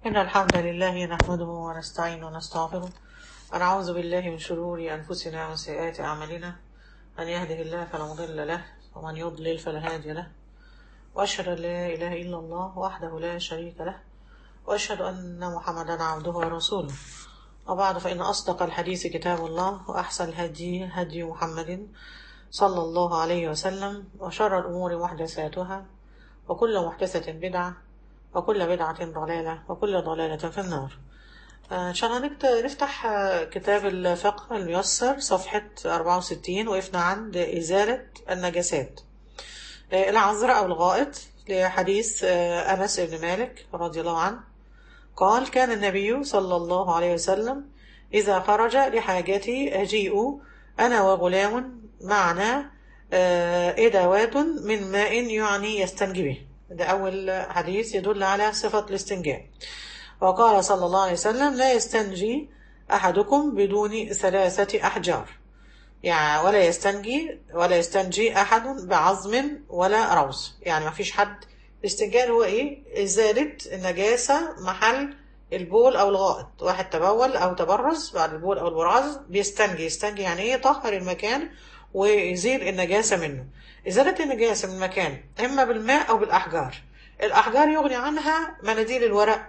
إن الحمد لله نحمده ونستعين ونستغفره ونعوذ بالله من شرور أنفسنا ومن سيئات أعمالنا من يهده الله فلا مضل له ومن يضلل فلا هادي له وأشهد أن لا إله إلا الله وحده لا شريك له وأشهد أن محمدا عبده ورسوله وبعد فإن أصدق الحديث كتاب الله وأحسن الهدي هدي محمد صلى الله عليه وسلم وشر الأمور محدثاتها وكل محدثة بدعة وكل بدعة ضلالة وكل ضلالة في النار آه، إن شاء الله نكت- نفتح آه، كتاب الفقه الميسر صفحة 64 وقفنا عند إزالة النجاسات آه، العذر أو الغائط لحديث آه، أنس بن مالك رضي الله عنه قال كان النبي صلى الله عليه وسلم إذا خرج لحاجته أجيء أنا وغلام معنا آه، إدوات من ماء يعني يستنجي به ده أول حديث يدل على صفة الاستنجاء وقال صلى الله عليه وسلم لا يستنجي أحدكم بدون ثلاثة أحجار يعني ولا يستنجي ولا يستنجي أحد بعظم ولا روث يعني ما فيش حد الاستنجاء هو إيه إزالة النجاسة محل البول أو الغائط واحد تبول أو تبرز بعد البول أو البراز بيستنجي يستنجي يعني إيه يطهر المكان ويزيل النجاسة منه إزالة النجاسة من المكان إما بالماء أو بالأحجار الأحجار يغني عنها مناديل الورق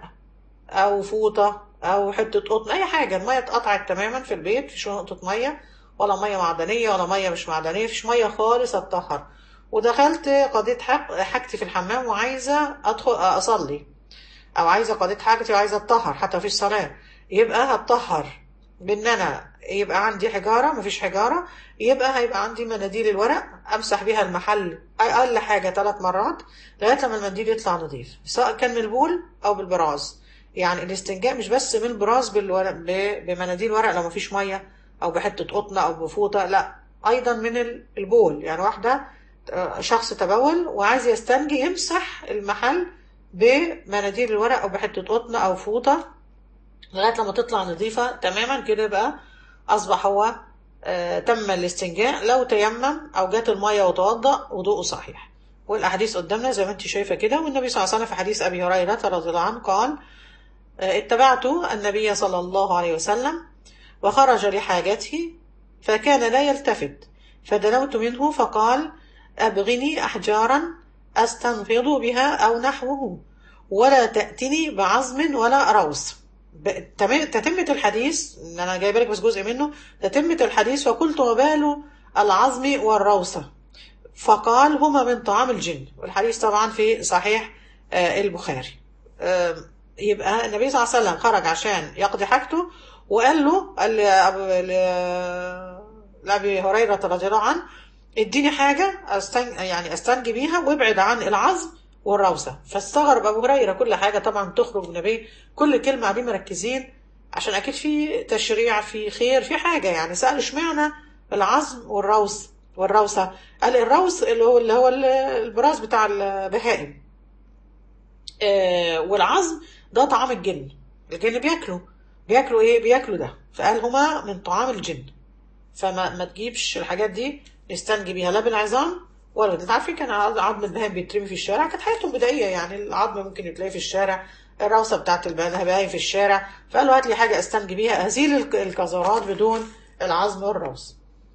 أو فوطة أو حتة قطن أي حاجة المية اتقطعت تماما في البيت مفيش نقطة مية ولا مية معدنية ولا مية مش معدنية مفيش مية خالص اتطهر ودخلت قضيت حق حاجتي في الحمام وعايزة أدخل أصلي أو عايزة قضيت حاجتي وعايزة أتطهر حتى مفيش صلاة يبقى هتطهر بإن أنا يبقى عندي حجارة مفيش حجارة يبقى هيبقى عندي مناديل الورق أمسح بيها المحل أقل حاجة ثلاث مرات لغاية لما المنديل يطلع نظيف سواء كان من البول أو بالبراز يعني الاستنجاء مش بس من البراز بالورق ب- بمناديل ورق لو مفيش مية أو بحتة قطنة أو بفوطة لا أيضا من ال- البول يعني واحدة آه، شخص تبول وعايز يستنجي يمسح المحل بمناديل الورق أو بحتة قطنة أو فوطة لغاية لما تطلع نظيفة تماما كده بقى أصبح هو آه، تم الاستنجاء لو تيمم أو جات المية وتوضأ وضوءه صحيح والأحاديث قدامنا زي ما انت شايفة كده والنبي صلى الله عليه وسلم في حديث أبي هريرة رضي الله عنه قال آه، اتبعت النبي صلى الله عليه وسلم وخرج لحاجته فكان لا يلتفت فدنوت منه فقال أبغني أحجارا أستنفض بها أو نحوه ولا تأتني بعظم ولا روث ب- تم- تتمة الحديث إن أنا جايبه لك بس جزء منه تتمة الحديث وقلت وبال العظم والروثة فقال هما من طعام الجن والحديث طبعا في صحيح آه، البخاري آه، يبقى النبي صلى الله عليه وسلم خرج عشان يقضي حاجته وقال له قال لأبو- ل- لأبي هريرة رضي الله عنه اديني حاجة أستن... يعني استنجي بيها وابعد عن العظم والروثة فاستغرب أبو هريرة كل حاجة طبعا تخرج من النبي كل كلمة عليه مركزين عشان أكيد في تشريع في خير في حاجة يعني سأل اشمعنى العظم والروث والروثة قال الروث اللي هو اللي هو البراز بتاع البهائم آه، والعظم ده طعام الجن الجن بياكلوا بياكلوا ايه بياكلوا ده فقال هما من طعام الجن فما ما تجيبش الحاجات دي نستنجي بيها لا بالعظام ولا انت عارفين كان عظم البهائم بيترمي في الشارع كانت حياتهم بدائيه يعني العظم ممكن يتلاقي في الشارع الروثه بتاعت البهائم في الشارع فقالوا هات لي حاجه استنجي بيها ازيل الك- القذرات بدون العظم والروث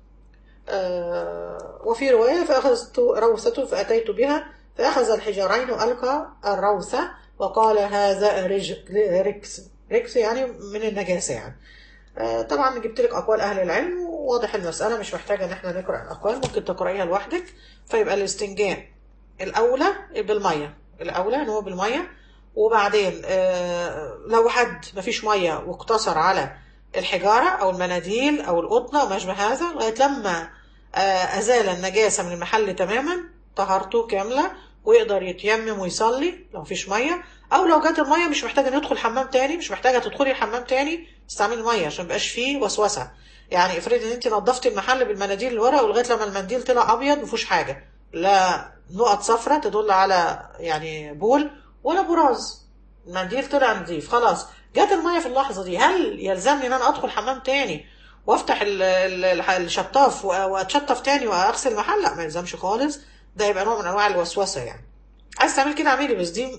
آه، وفي رواية فأخذت روثته فأتيت بها فأخذ الحجرين وألقى الروثة وقال هذا رج ركس ركس يعني من النجاسة يعني آه، طبعا جبت لك أقوال أهل العلم وواضح المسألة مش محتاجة إن احنا نقرأ الأقوال ممكن تقرأيها لوحدك فيبقى الاستنجاء الأولى بالمية الأولى إن هو بالمية وبعدين آه، لو حد مفيش مية واقتصر على الحجارة أو المناديل أو القطنة وما أشبه هذا لغاية لما آه، أزال النجاسة من المحل تماما طهارته كاملة ويقدر يتيمم ويصلي لو مفيش مية أو لو جات المية مش محتاجة ندخل حمام تاني مش محتاجة تدخلي الحمام تاني تستعملي المية عشان ميبقاش فيه وسوسة يعني افرضي ان انت نظفتي المحل بالمناديل الورق ولغايه لما المنديل طلع ابيض مفيهوش حاجه لا نقط صفرة تدل على يعني بول ولا براز المنديل طلع نظيف خلاص جت الميه في اللحظه دي هل يلزمني ان انا ادخل حمام تاني وافتح ال- ال- ال- الشطاف و- واتشطف تاني واغسل المحل لا ما يلزمش خالص ده يبقى نوع من انواع الوسوسه يعني عايز تعمل كده اعملي بس دي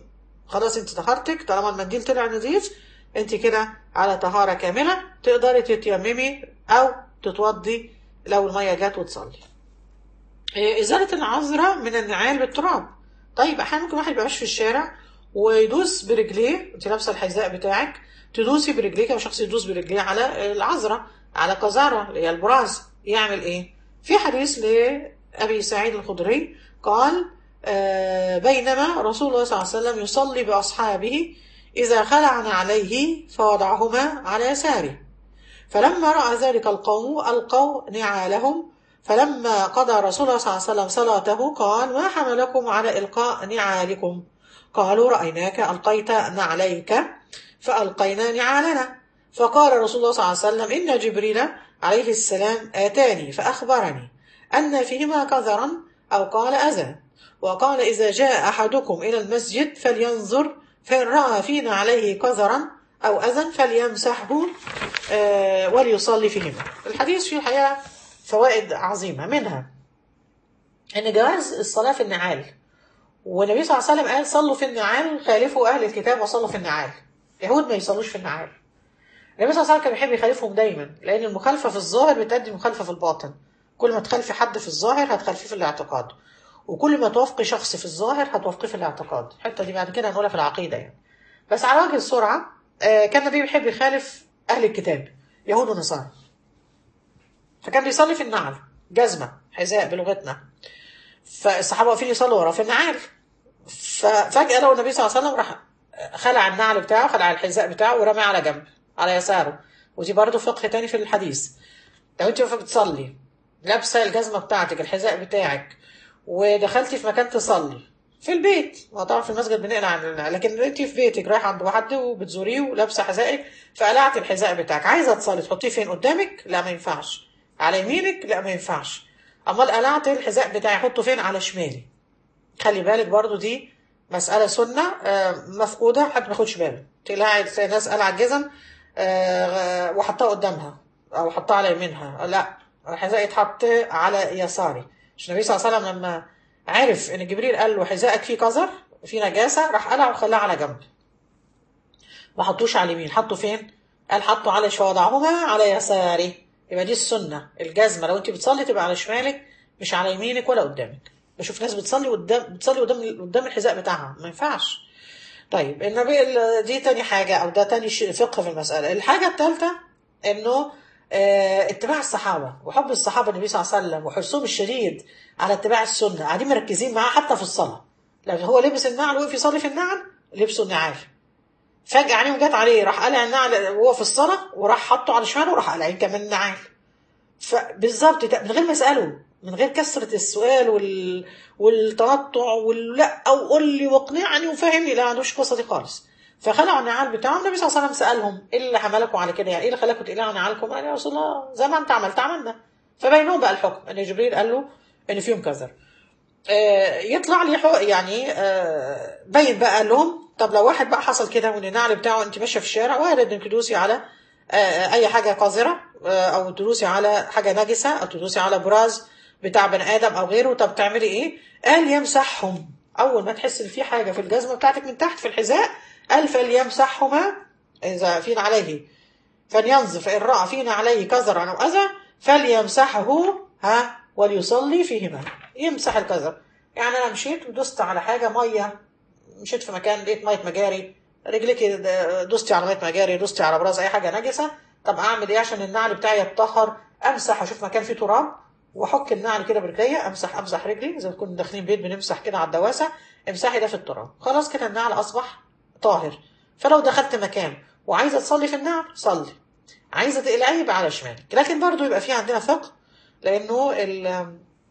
خلاص انت طهارتك طالما المنديل طلع نظيف انت كده على طهاره كامله تقدري تتيممي او تتوضي لو الميه جت وتصلي إيه، ازاله العذره من النعال بالتراب طيب احيانا ممكن واحد يبقى ماشي في الشارع ويدوس برجليه انت لابسه الحذاء بتاعك تدوسي برجليك او شخص يدوس برجليه على العذره على قذاره اللي هي البراز يعمل ايه في حديث لابي سعيد الخدري قال آه، بينما رسول الله صلى الله عليه وسلم يصلي باصحابه اذا خلعن عليه فوضعهما على يساره فلما راى ذلك القوم القوا نعالهم فلما قضى رسول الله صلى الله عليه وسلم صلاته قال ما حملكم على القاء نعالكم قالوا رايناك القيت نعليك فالقينا نعالنا فقال رسول الله صلى الله عليه وسلم ان جبريل عليه السلام اتاني فاخبرني ان فيهما قذرا او قال اذى وقال اذا جاء احدكم الى المسجد فلينظر فان راى فينا عليه قذرا او اذى فليمسحه آه، وليصلي فيهما الحديث فيه الحقيقه فوائد عظيمه منها ان جواز الصلاه في النعال والنبي صلى الله عليه وسلم قال صلوا في النعال خالفوا اهل الكتاب وصلوا في النعال يهود ما يصلوش في النعال النبي صلى الله عليه وسلم كان بيحب يخالفهم دايما لان المخالفه في الظاهر بتؤدي مخالفه في الباطن كل ما تخالفي حد في الظاهر هتخالفيه في الاعتقاد وكل ما توافقي شخص في الظاهر هتوافقيه في الاعتقاد الحته دي بعد كده هنقولها في العقيده يعني بس على وجه السرعه آه، كان النبي بيحب يخالف اهل الكتاب يهود ونصارى فكان بيصلي في النعل جزمه حذاء بلغتنا فالصحابه واقفين يصلوا وراه في النعال ففجاه لو النبي صلى الله عليه وسلم راح خلع النعل بتاعه خلع الحذاء بتاعه ورماه على جنب على يساره ودي برضه فقه تاني في الحديث لو انت واقفه بتصلي لابسه الجزمه بتاعتك الحذاء بتاعك ودخلتي في مكان تصلي في البيت ما طبعا في المسجد بنقلع عن لكن انت في بيتك رايحه عند حد وبتزوريه ولابسه حذائك فقلعت الحذاء بتاعك عايزه تصلي تحطيه فين قدامك لا ما ينفعش على يمينك لا ما ينفعش امال قلعت الحذاء بتاعي احطه فين على شمالي خلي بالك برضو دي مسألة سنة آه، مفقودة حد ما ياخدش باله تلاقي تلاقي ناس قلعت جزم آه، وحطها قدامها أو حطها على يمينها لا الحذاء يتحط على يساري عشان النبي صلى الله عليه وسلم لما عرف ان جبريل قال له حذائك فيه قذر فيه نجاسة راح قلع وخلاه على جنب ما حطوش على اليمين حطه فين؟ قال حطه على شو وضعهما على يساره يبقى دي السنة الجزمة لو انت بتصلي تبقى على شمالك مش على يمينك ولا قدامك بشوف ناس بتصلي قدام بتصلي قدام قدام الحذاء بتاعها ما ينفعش طيب النبي ال- دي تاني حاجة أو ده تاني شيء فقه في المسألة الحاجة الثالثة إنه آه، اتباع الصحابة وحب الصحابة النبي صلى الله عليه وسلم وحرصهم الشديد على اتباع السنة قاعدين مركزين معاه حتى في الصلاة لما هو لبس النعل وقف يصلي في النعل لبسوا النعال فجأة عينيهم جت عليه راح قلع النعل وهو في الصلاة وراح حطه على شماله وراح قلعين كمان النعال فبالظبط ده من غير ما اساله من غير كثره السؤال وال... والتنطع وال... لا او قول لي واقنعني وفهمني لا ما عندوش القصه دي خالص فخلعوا النعال بتاعهم النبي صلى الله عليه وسلم سالهم ايه اللي حملكم على كده يعني ايه اللي خلاكم تقلعوا نعالكم قال يا رسول الله زي ما انت عملت عملنا فبينهم بقى الحكم ان جبريل قال له ان فيهم كذا آه، يطلع لي حق يعني آه، بين بقى قال لهم طب لو واحد بقى حصل كده وان النعل بتاعه انت ماشيه في الشارع وارد انك تدوسي على آه، اي حاجه قذره آه، او تدوسي على حاجه نجسه او تدوسي على براز بتاع بني ادم او غيره طب تعملي ايه؟ قال يمسحهم اول ما تحس ان في حاجه في الجزمه بتاعتك من تحت في الحذاء قال فليمسحهما اذا فينا عليه فلينظر فان راى فينا عليه كذرا او اذى فليمسحه ها وليصلي فيهما يمسح الكذر يعني انا مشيت ودست على حاجه ميه مشيت في مكان لقيت ميه مجاري رجلك دوستي على ميه مجاري دوستي على براز اي حاجه نجسه طب اعمل ايه عشان النعل بتاعي يتطهر امسح اشوف مكان فيه تراب واحك النعل كده برجليا امسح امسح رجلي زي ما كنا داخلين بيت بنمسح كده على الدواسه امسحي ده في التراب خلاص كده النعل اصبح طاهر فلو دخلت مكان وعايزه تصلي في النعل صلي عايزه تقلعي يبقى على شمالك لكن برضو يبقى في عندنا فقه لانه ال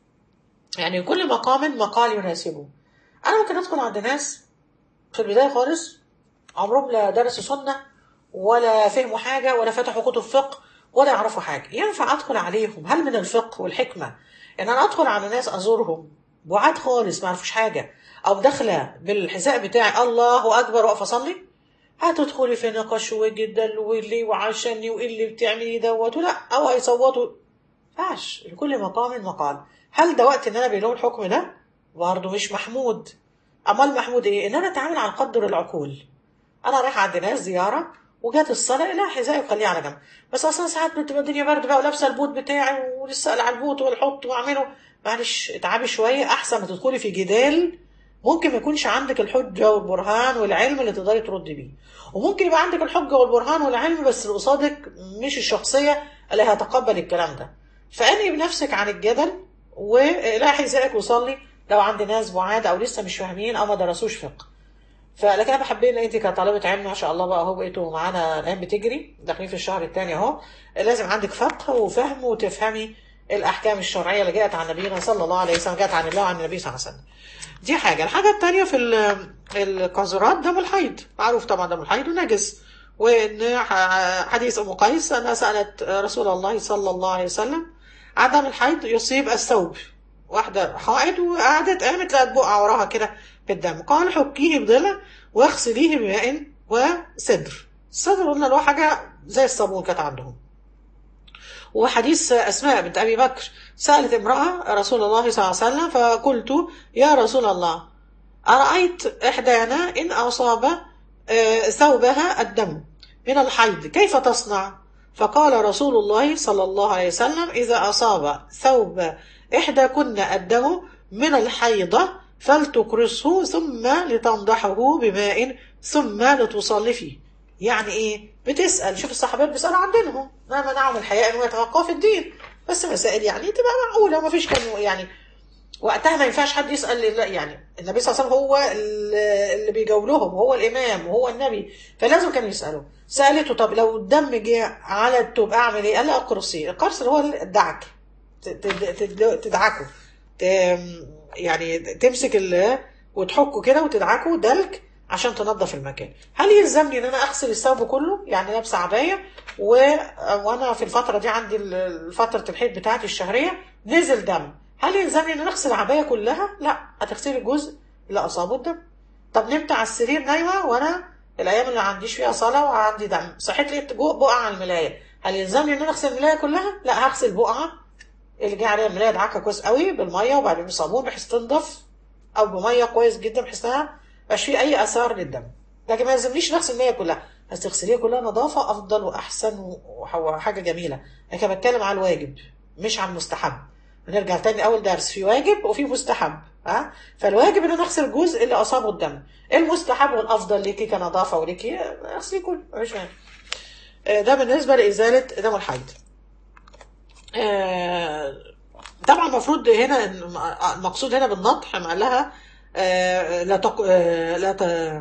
يعني كل مقام مقال يناسبه انا ممكن ادخل عند ناس في البدايه خالص عمرهم لا درسوا سنه ولا فهموا حاجه ولا فتحوا كتب فقه ولا يعرفوا حاجه ينفع ادخل عليهم هل من الفقه والحكمه ان انا ادخل على ناس ازورهم بعاد خالص ما يعرفوش حاجه او داخله بالحذاء بتاعي الله اكبر واقفه اصلي هتدخلي في نقاش وجدل واللي وعشاني وايه اللي بتعملي دوت لا او هيصوتوا ينفعش لكل مقام مقال هل ده وقت ان انا بين لهم الحكم ده برضه مش محمود اما المحمود ايه ان انا اتعامل على قدر العقول انا رايح عند ناس زياره وجات الصلاه لا حذائي وخليه على جنب بس اصلا ساعات بتبقى الدنيا برد بقى ولابسه البوت بتاعي ولسه قلع البوت والحط واعمله معلش اتعبي شويه احسن ما تدخلي في جدال ممكن ما يكونش عندك الحجه والبرهان والعلم اللي تقدري تردي بيه وممكن يبقى عندك الحجه والبرهان والعلم بس اللي قصادك مش الشخصيه اللي هتقبل الكلام ده فانهي بنفسك عن الجدل ولا حذائك وصلي لو عند ناس بعاد او لسه مش فاهمين او ما درسوش فقه فلكن انا بحب ان انت كطالبه علم ما شاء الله بقى اهو بقيتوا معانا الايام بتجري داخلين في الشهر الثاني اهو لازم عندك فقه وفهم وتفهمي الاحكام الشرعيه اللي جاءت عن نبينا صلى الله عليه وسلم جاءت عن الله وعن النبي صلى الله عليه وسلم دي حاجه الحاجه الثانيه في ال- القاذورات دم الحيض معروف طبعا دم الحيض ونجس وان ح- حديث ام قيس انها سالت رسول الله صلى الله عليه وسلم عن دم الحيض يصيب الثوب واحدة حائض وقعدت قامت لقت بقعة وراها كده بالدم قال حكيه بضلع واغسليه بماء وسدر السدر قلنا له حاجة زي الصابون كانت عندهم وحديث أسماء بنت أبي بكر سألت امرأة رسول الله صلى الله عليه وسلم فقلت يا رسول الله أرأيت إحدانا إن أصاب آه، ثوبها الدم من الحيض كيف تصنع فقال رسول الله صلى الله عليه وسلم إذا أصاب ثوب إحداكن الدم من الحيضة فلتقرصه ثم لتنضحه بماء ثم لتصلي فيه يعني ايه بتسأل شوف الصحابات بيسألوا عن دينهم ما منعهم الحياء انه يتفقهوا في الدين بس مسائل يعني تبقى معقولة وما فيش كان يعني وقتها ما ينفعش حد يسأل لا يعني النبي صلى الله عليه وسلم هو اللي اللي بيجاوب لهم هو الإمام وهو النبي فلازم كانوا يسألوا سألته طب لو الدم جه على التوب أعمل إيه؟ قال لها أقرصيه القرص اللي هو الدعك ت- تد- تد- تدعكه ت- يعني تمسك ال وتحكه كده وتدعكه دلك عشان تنظف المكان هل يلزمني ان انا اغسل الثوب كله يعني لابسه عبايه و... وانا في الفتره دي عندي ال- فتره الحيض بتاعتي الشهريه نزل دم هل يلزمني ان انا اغسل العبايه كلها لا هتغسلي الجزء اللي اصابه الدم طب نمت على السرير نايمه وانا الايام اللي ما عنديش فيها صلاه وعندي دم صحيت لقيت جو- بقعه على الملايه هل يلزمني ان انا اغسل الملايه كلها لا هغسل بقعه اللي جه عليها الملايه ادعكها كويس قوي بالميه وبعدين بصابون بحيث تنضف او بميه كويس جدا بحيث انها مبقاش فيه اي اثار للدم لكن ما يلزمنيش نغسل الميه كلها بس تغسليها كلها نظافه افضل واحسن وحاجه جميله لكن بتكلم على الواجب مش على المستحب نرجع تاني اول درس في واجب وفي مستحب ها فالواجب ان انا اغسل الجزء اللي اصابه الدم المستحب والافضل ليكي كنظافه وليكي اغسلي كله مفيش مانع آه، ده بالنسبه لازاله دم الحيض آه، طبعا المفروض هنا المقصود هنا بالنطح ما قال لها آه، لا تق... آه، لا ت...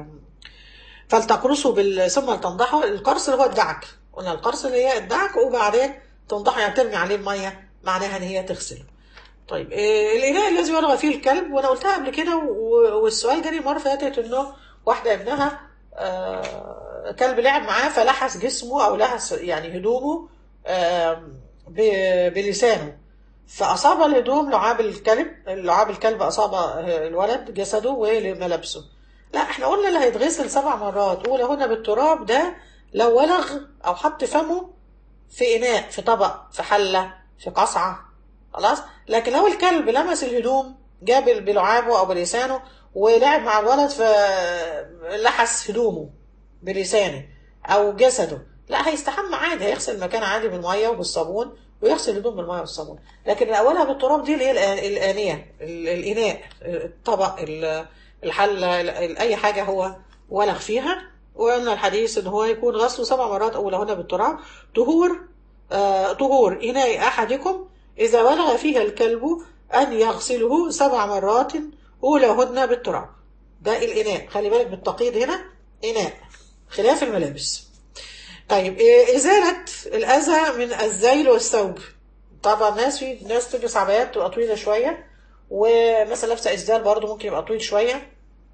فلتقرصه بال... ثم تنضحه القرص اللي هو الدعك قلنا القرص اللي هي الدعك وبعدين تنضحه يعني ترمي عليه الميه معناها ان هي تغسله طيب آه، الاناء الذي ولغ فيه الكلب وانا قلتها قبل كده و- والسؤال جالي مره فاتت انه واحده ابنها آه، كلب لعب معاه فلحس جسمه او لحس يعني هدومه آم، ب- بلسانه فأصاب الهدوم لعاب الكلب لعاب الكلب أصاب الولد جسده وملابسه لا احنا قلنا اللي هيتغسل سبع مرات أولى هنا بالتراب ده لو ولغ أو حط فمه في إناء في طبق في حلة في قصعة خلاص لكن لو الكلب لمس الهدوم جاب بلعابه أو بلسانه ولعب مع الولد فلحس هدومه بلسانه أو جسده لا هيستحمى عادي هيغسل المكان عادي بالمية وبالصابون ويغسل الهدوم بالميه والصابون لكن اولها بالتراب دي اللي هي الآ- الانيه ال- الاناء الطبق ال- الحله ال- اي حاجه هو ولغ فيها وقلنا الحديث ان هو يكون غسله سبع مرات اولهن بالتراب طهور آه طهور اناء احدكم اذا ولغ فيها الكلب ان يغسله سبع مرات اولهن بالتراب ده الاناء خلي بالك بالتقييد هنا اناء خلاف الملابس طيب إيه إزالة الأذى من الذيل والثوب طبعا ناس في ناس تلبس عبايات تبقى طويلة شوية ومثلا لابسة إسدال برضو ممكن يبقى طويل شوية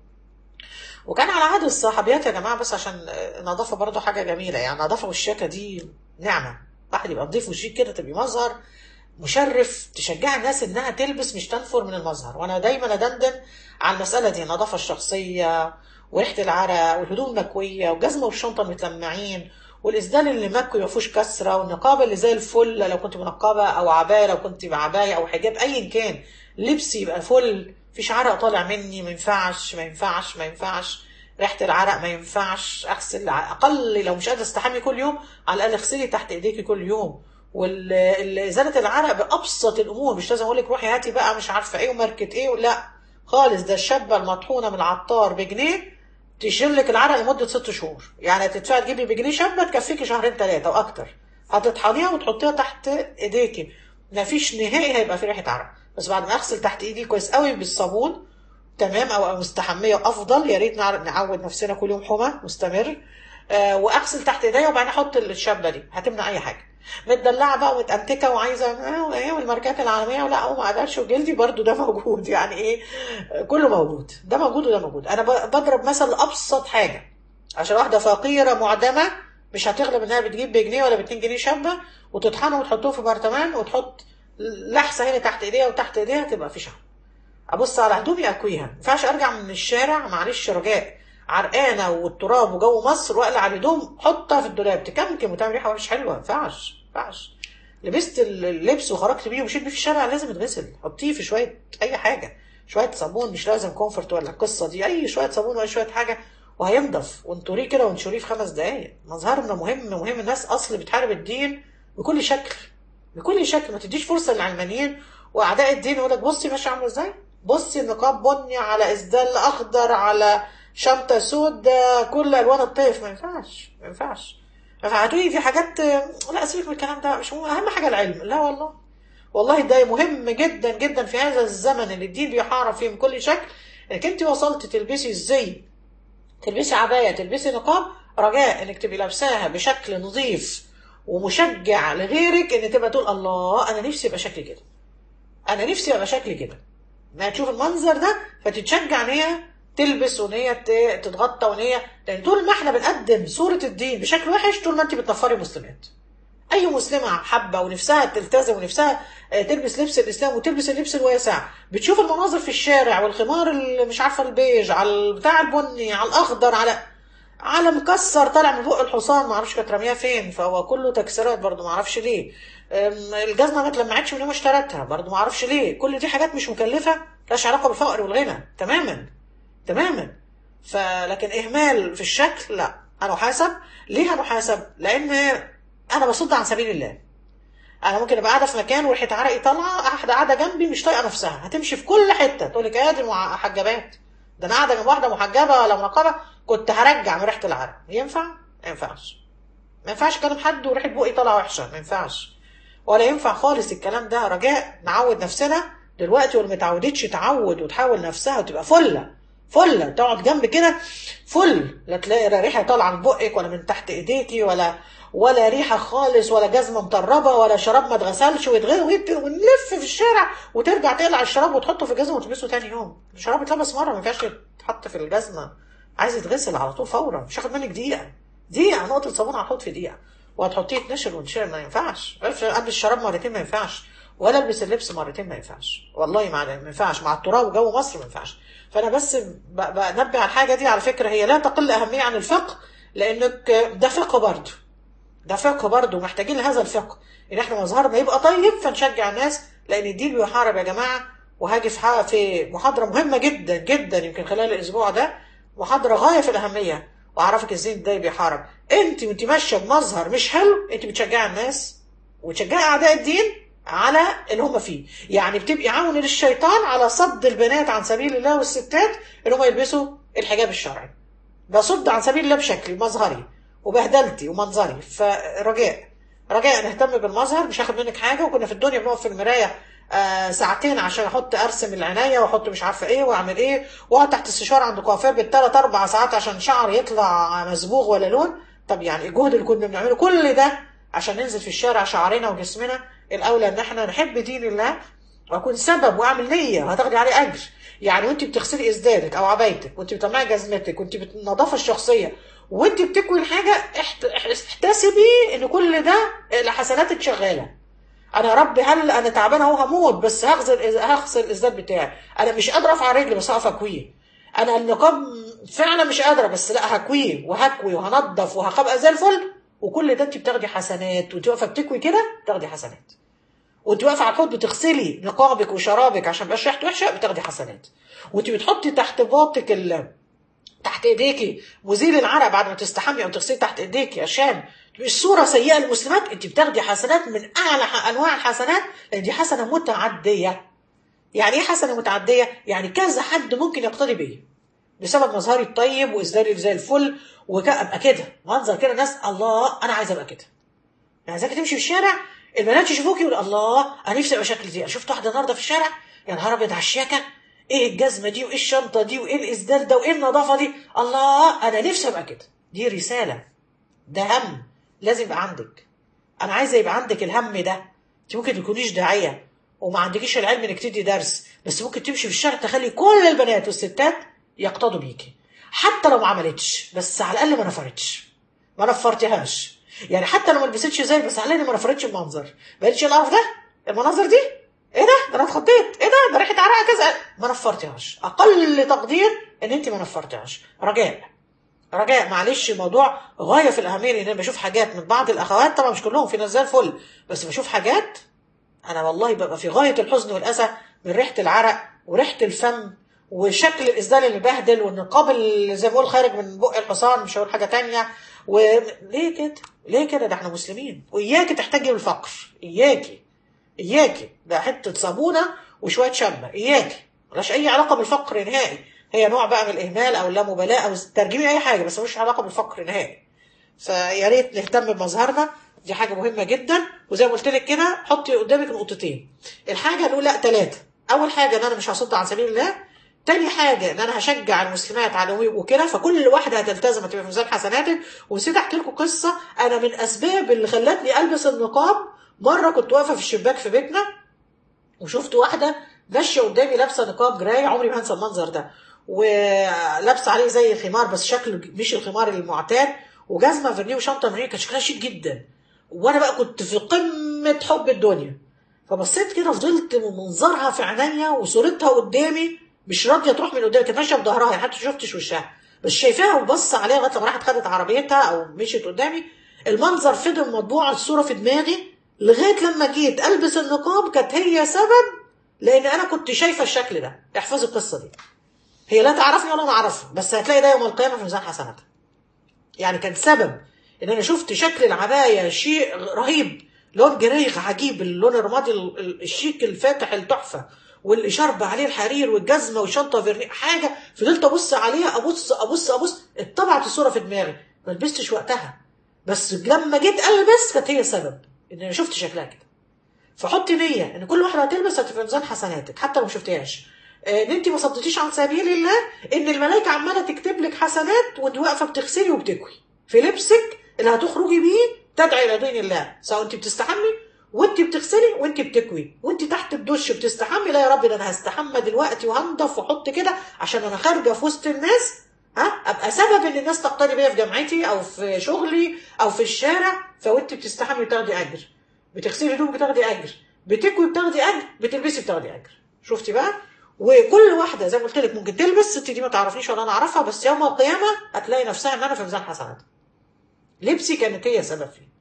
وكان على عهد الصحابيات يا جماعة بس عشان النظافة برضو حاجة جميلة يعني النظافة والشياكة دي نعمة واحد يبقى نضيف وشيك كده تبقى مظهر مشرف تشجع الناس انها تلبس مش تنفر من المظهر وانا دايما ادندن على المسألة دي النظافة الشخصية وريحة العرق والهدوم مكوية والجزمة والشنطة متلمعين والإسدال اللي مكوي ما فيهوش كسرة والنقابة اللي زي الفل لو كنت منقبة أو عباية لو كنت بعباية أو حجاب أيا كان لبس يبقى فل مفيش عرق طالع مني ما ينفعش ما ينفعش ما ينفعش ريحه العرق ما ينفعش اغسل اقل لو مش قادره استحمي كل يوم على الاقل اغسلي تحت ايديكي كل يوم وازاله العرق بابسط الامور مش لازم اقول لك روحي هاتي بقى مش عارفه ايه وماركه ايه لا خالص ده الشابه المطحونه من العطار بجنيه تشيل لك العرق لمده ست شهور يعني تدفعي تجيبي بجنيه شابه تكفيكي شهرين ثلاثه واكتر هتطحنيها وتحطيها تحت ايديكي مفيش نهائي هيبقى في ريحه عرق بس بعد ما اغسل تحت ايدي كويس قوي بالصابون تمام او مستحميه افضل يا ريت نعود نفسنا كل يوم حمى مستمر آه واغسل تحت ايديا وبعدين احط الشابه دي هتمنع اي حاجه متدلعه بقى ومتأنتكه وعايزه ايه والماركات العالميه ولا وما قدرش وجلدي برضو ده موجود يعني ايه كله موجود ده موجود وده موجود انا بضرب مثل ابسط حاجه عشان واحده فقيره معدمه مش هتغلب انها بتجيب بجنيه ولا باتنين جنيه شابه وتطحنه وتحطوه في برطمان وتحط لحسه هنا تحت ايديها وتحت ايديها تبقى في شهر ابص على هدومي اكويها ما ينفعش ارجع من الشارع معلش رجاء عرقانه والتراب وجو مصر واقلع الهدوم حطها في الدولاب تكمكم وتعمل ريحه مش حلوه ما ينفعش ما ينفعش لبست اللبس وخرجت بيه ومشيت بيه في الشارع لازم يتغسل حطيه في شويه اي حاجه شويه صابون مش لازم كومفورت ولا القصه دي اي شويه صابون ولا شويه حاجه وهينضف وانطريه كده وانشريه في خمس دقايق مظهرنا مهم مهم الناس اصل بتحارب الدين بكل شكل بكل شكل ما تديش فرصه للعلمانيين واعداء الدين يقول لك بصي ماشيه عامله ازاي بصي نقاب بني على اسدال اخضر على شنطه سود كل الوان الطيف ما ينفعش ما ينفعش هتقولي في حاجات لا سيبك من الكلام ده مش مهم اهم حاجه العلم لا والله والله ده مهم جدا جدا في هذا الزمن اللي الدين بيحارب فيه من كل شكل انك انت وصلت تلبسي الزي تلبسي عبايه تلبسي نقاب رجاء انك تبقي لابساها بشكل نظيف ومشجع لغيرك ان تبقى تقول الله انا نفسي ابقى شكلي كده انا نفسي ابقى شكلي كده ما تشوف المنظر ده فتتشجع ان هي تلبس وان هي تتغطى وان هي لان طول ما احنا بنقدم صوره الدين بشكل وحش طول ما انت بتنفري مسلمات اي مسلمه حابه ونفسها تلتزم ونفسها تلبس لبس الاسلام وتلبس اللبس الواسع بتشوف المناظر في الشارع والخمار اللي مش عارفه البيج على بتاع البني على الاخضر على على مكسر طالع من فوق الحصان ما اعرفش كانت رامياه فين فهو كله تكسيرات برضه ما اعرفش ليه الجزمه ما اتلمعتش من يوم اشتريتها برضه ما اعرفش ليه كل دي حاجات مش مكلفه ملهاش علاقه بالفقر والغنى تماما تماما فلكن اهمال في الشكل لا انا احاسب ليه انا احاسب لان انا بصد عن سبيل الله انا ممكن ابقى قاعده في مكان وريحه عرقي طالعه واحده قاعده جنبي مش طايقه نفسها هتمشي في كل حته تقول لك ادي محجبات ده انا قاعده جنب واحده محجبه ولا منقبه كنت هرجع من ريحه العرق ينفع ما ينفعش ما ينفعش اكلم حد وريحه بقي طالعه وحشه ما ينفعش ولا ينفع خالص الكلام ده رجاء نعود نفسنا دلوقتي واللي متعودتش تعود وتحاول نفسها وتبقى فله فله تقعد جنب كده فل لا تلاقي ريحه طالعه من بقك ولا من تحت ايديكي ولا ولا ريحه خالص ولا جزمه مطربه ولا شراب ما اتغسلش ويتغسل ونلف في الشارع وترجع تقلع الشراب وتحطه في الجزمه وتلبسه تاني يوم الشراب اتلبس مره ما ينفعش يتحط في الجزمه عايز يتغسل على طول فورا مش هاخد منك دقيقه دقيقه نقطه صابون هحط في دقيقه وهتحطيه يتنشر وينشر ما ينفعش قبل الشراب مرتين ما ينفعش ولا البس اللبس مرتين ما ينفعش والله ما ما ينفعش مع التراب وجو مصر ما ينفعش فانا بس بنبه على الحاجه دي على فكره هي لا تقل اهميه عن الفقه لانك ده فقه برضه ده فقه برضه محتاجين لهذا الفقه ان احنا مظهرنا يبقى طيب فنشجع الناس لان الدين بيحارب يا جماعه وهاجي في في محاضره مهمه جدا جدا يمكن خلال الاسبوع ده محاضره غايه في الاهميه واعرفك ازاي الدين بيحارب انت وانت ماشيه بمظهر مش حلو انت بتشجعي الناس وتشجعي اعداء الدين على اللي هم فيه يعني بتبقي عون للشيطان على صد البنات عن سبيل الله والستات ان هم يلبسوا الحجاب الشرعي بصد عن سبيل الله بشكلي مظهري وبهدلتي ومنظري فرجاء رجاء نهتم بالمظهر مش هاخد منك حاجه وكنا في الدنيا بنقف في المرايه آه ساعتين عشان احط ارسم العنايه واحط مش عارفه ايه واعمل ايه واقعد تحت استشاره عند كوافير بالثلاث اربع ساعات عشان شعري يطلع مصبوغ ولا لون طب يعني الجهد اللي كنا بنعمله كل ده عشان ننزل في الشارع شعرنا وجسمنا الاولى ان احنا نحب دين الله واكون سبب واعمل نيه وهتاخدي عليه اجر يعني وانت بتغسلي اسدادك او عبايتك وانت بتطلعي جزمتك وانت بالنظافه الشخصيه وانت بتكوي الحاجه احتسبي ان كل ده حسناتك شغاله انا يا رب هل انا تعبانه اهو هموت بس هغسل هغسل الاسداد بتاعي انا مش قادره ارفع رجلي بس هقف اكويه انا النقاب فعلا مش قادره بس لا هكويه وهكوي وهنضف وهبقى زي الفل وكل ده انت بتاخدي حسنات وانت واقفه بتكوي كده بتاخدي حسنات وانت واقفه على الحوض بتغسلي نقابك وشرابك عشان مبقاش ريحته وحشه بتاخدي حسنات وانت بتحطي تحت باطك ال... تحت ايديكي مزيل العرق بعد ما تستحمي او تغسلي تحت ايديكي عشان مش صوره سيئه للمسلمات انت بتاخدي حسنات من اعلى ح- انواع الحسنات لان دي حسنه متعديه يعني ايه حسنه متعديه يعني كذا حد ممكن يقتدي بيا بسبب مظهري الطيب واسدالي زي الفل وابقى كده منظر كده ناس الله انا عايزه ابقى كده يعني زي تمشي في الشارع البنات يشوفوك يقول الله انا نفسي ابقى شكل دي انا شفت واحده النهارده في الشارع يا نهار ابيض على الشياكه ايه الجزمه دي وايه الشنطه دي وايه الاسدال ده وايه النظافه دي الله انا نفسي ابقى كده دي رساله ده هم لازم يبقى عندك انا عايزه يبقى عندك الهم ده انت ممكن تكونيش داعيه وما عندكيش العلم انك تدي درس بس ممكن تمشي في الشارع تخلي كل البنات والستات يقتضوا بيكي حتى لو ما عملتش بس على الاقل ما نفرتش ما نفرتهاش يعني حتى لو ما لبستش زي بس على الاقل ما نفرتش المنظر ما قالتش القرف ده المناظر دي ايه ده ده انا اتخضيت ايه ده ده ريحه عرق كذا ما نفرتهاش اقل تقدير ان انت ما نفرتهاش رجاء رجاء معلش الموضوع غايه في الاهميه لان انا بشوف حاجات من بعض الاخوات طبعا مش كلهم في ناس زي الفل بس بشوف حاجات انا والله ببقى في غايه الحزن والاسى من ريحه العرق وريحه الفم وشكل الاسدال اللي بهدل والنقاب اللي زي ما بقول خارج من بق الحصان مش هقول حاجه تانية وليه كده؟ ليه كده؟ ده احنا مسلمين واياكي تحتاجي بالفقر اياكي اياكي ده حته صابونه وشويه شمه اياكي ملهاش اي علاقه بالفقر نهائي هي نوع بقى من الاهمال او اللامبالاه او ترجمي اي حاجه بس ملوش علاقه بالفقر نهائي فيا ريت نهتم بمظهرنا دي حاجه مهمه جدا وزي ما قلت لك كده حطي قدامك نقطتين الحاجه الاولى لا ثلاثه اول حاجه ان انا مش هصد عن سبيل الله تاني حاجة إن أنا هشجع المسلمات على وكده فكل واحدة هتلتزم هتبقى في ميزان حسناتك ونسيت أحكي لكم قصة أنا من أسباب اللي خلتني ألبس النقاب مرة كنت واقفة في الشباك في بيتنا وشفت واحدة ماشية قدامي لابسة نقاب جراي عمري ما هنسى المنظر ده ولابسة عليه زي خمار بس شكله مش الخمار المعتاد وجزمة فيرنيه وشنطة فيرنيه كان شكلها شيك جدا وأنا بقى كنت في قمة حب الدنيا فبصيت كده فضلت منظرها في عينيا وصورتها قدامي مش راضيه تروح من قدامي كانت ماشيه بظهرها يعني حتى شفتش وشها بس شايفاها وبص عليها لغايه لما راحت خدت عربيتها او مشيت قدامي المنظر فضل مطبوع الصوره في دماغي لغايه لما جيت البس النقاب كانت هي سبب لان انا كنت شايفه الشكل ده احفظي القصه دي هي لا تعرفني ولا انا اعرفها بس هتلاقي ده يوم القيامه في ميزان حسناتها يعني كان سبب ان انا شفت شكل العبايه شيء رهيب لون جريغ عجيب اللون الرمادي الشيك الفاتح التحفه والشرب عليه الحرير والجزمه والشنطه فيرني حاجه فضلت ابص عليها ابص ابص ابص اتطبعت الصوره في دماغي ما لبستش وقتها بس لما جيت البس كانت هي السبب ان انا شفت شكلها كده فحطي نيه ان كل واحده هتلبس هتبقى ميزان حسناتك حتى لو ما شفتيهاش ان انت ما صدتيش عن سبيل الله ان الملائكه عماله تكتب لك حسنات وانت واقفه بتغسلي وبتكوي في لبسك اللي هتخرجي بيه تدعي الى دين الله سواء انت بتستحمي وانت بتغسلي وانت بتكوي وانت تحت الدش بتستحمي لا يا رب ده انا هستحمى دلوقتي وهنضف واحط كده عشان انا خارجه في وسط الناس ها ابقى سبب ان الناس تقتدي بيا في جامعتي او في شغلي او في الشارع فوانت بتستحمي بتاخدي اجر بتغسلي هدومك بتاخدي اجر بتكوي بتاخدي اجر بتلبسي بتاخدي اجر شفتي بقى وكل واحده زي ما قلت لك ممكن تلبس انت دي ما تعرفنيش ولا انا اعرفها بس يوم القيامه هتلاقي نفسها ان انا في ميزان حسنات لبسي كانت هي سبب فيه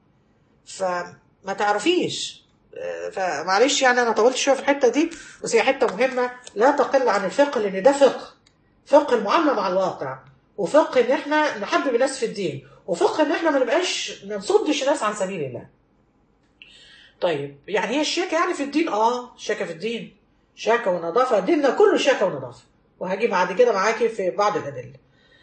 فما تعرفيش فمعلش يعني انا طولت شويه في الحته دي بس هي حته مهمه لا تقل عن الفقه لان ده فقه فقه المعامله مع الواقع وفقه ان احنا نحبب الناس في الدين وفقه ان احنا ما نبقاش ما نصدش الناس عن سبيل الله طيب يعني هي الشيكه يعني في الدين اه شيكه في الدين شيكه ونظافه ديننا كله شيكه ونظافه وهاجي بعد كده معاكي في بعض الادله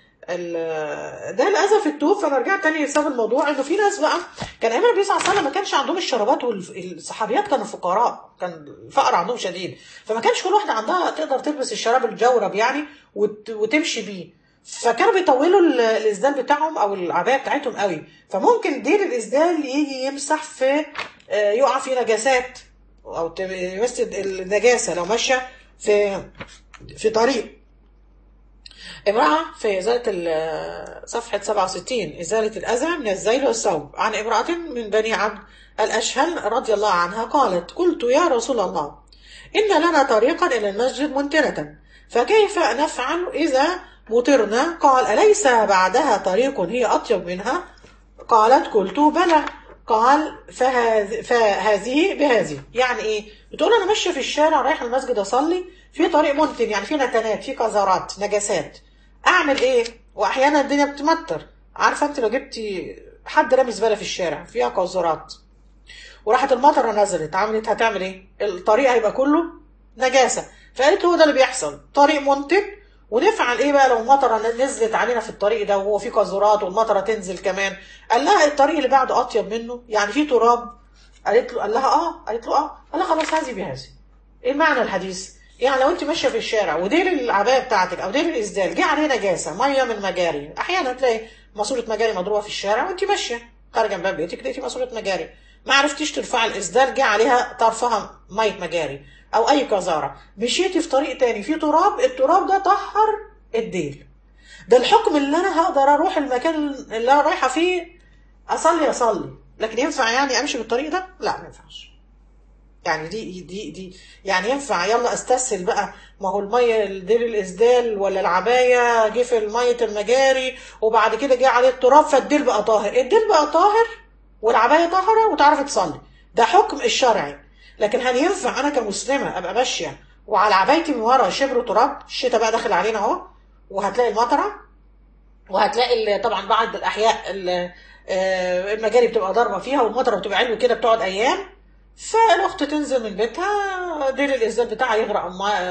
ده الاذى في التوب فانا رجعت تاني لسبب الموضوع انه في ناس بقى كان ايام النبي صلى الله عليه وسلم ما كانش عندهم الشرابات والصحابيات كانوا فقراء كان الفقر عندهم شديد فما كانش كل واحده عندها تقدر تلبس الشراب الجورب يعني وت... وتمشي بيه فكانوا بيطولوا الاسدال بتاعهم او العبايه بتاعتهم قوي فممكن ديل الاسدال يجي يمسح في يقع في نجاسات او يمس النجاسه لو ماشيه في في طريق امرأة في إزالة صفحة 67 إزالة الأذى من الزيل والثوب عن امرأة من بني عبد الأشهل رضي الله عنها قالت قلت يا رسول الله إن لنا طريقا إلى المسجد منتنة فكيف نفعل إذا مطرنا قال أليس بعدها طريق هي أطيب منها قالت قلت بلى قال فهذه, فهذه بهذه يعني ايه بتقول انا ماشيه في الشارع رايح المسجد اصلي في طريق منتن يعني في نتنات في قذرات نجاسات اعمل ايه واحيانا الدنيا بتمطر عارفه انت لو جبتي حد رامي زباله في الشارع فيها قذرات وراحت المطره نزلت عملت هتعمل ايه الطريق هيبقى كله نجاسه فقالت هو ده اللي بيحصل طريق منتن ونفعل ايه بقى لو المطره نزلت علينا في الطريق ده وهو فيه قذورات والمطره تنزل كمان قال لها الطريق اللي بعده اطيب منه يعني فيه تراب قالت له قال لها اه قالت له اه قال لها خلاص هذه بهذه ايه معنى الحديث يعني لو انت ماشيه في الشارع وديل العبايه بتاعتك او ديل الاسدال جه عليه نجاسه ميه من مجاري احيانا تلاقي ماسوره مجاري مضروبه في الشارع وانت ماشيه خارجه من باب بيتك لقيتي ماسوره مجاري ما عرفتيش ترفعي الاسدال جه عليها طرفها ميه مجاري او اي قذاره مشيتي في طريق تاني فيه تراب التراب ده طهر الديل ده الحكم اللي انا هقدر اروح المكان اللي انا رايحه فيه اصلي اصلي لكن ينفع يعني امشي بالطريق ده لا ما ينفعش يعني دي دي دي يعني ينفع يلا استسهل بقى ما هو الميه دير الاسدال ولا العبايه جه في الميه المجاري وبعد كده جه عليه التراب فالديل بقى طاهر الديل بقى طاهر والعبايه طاهره وتعرفي تصلي ده حكم الشرعي لكن هل ينفع انا كمسلمه ابقى ماشيه وعلى عبايتي من ورا شبر تراب الشتاء بقى داخل علينا اهو وهتلاقي المطره وهتلاقي طبعا بعض الاحياء المجاري بتبقى ضاربه فيها والمطره بتبقى علوي كده بتقعد ايام فالاخت تنزل من بيتها دير الازدال بتاعها يغرق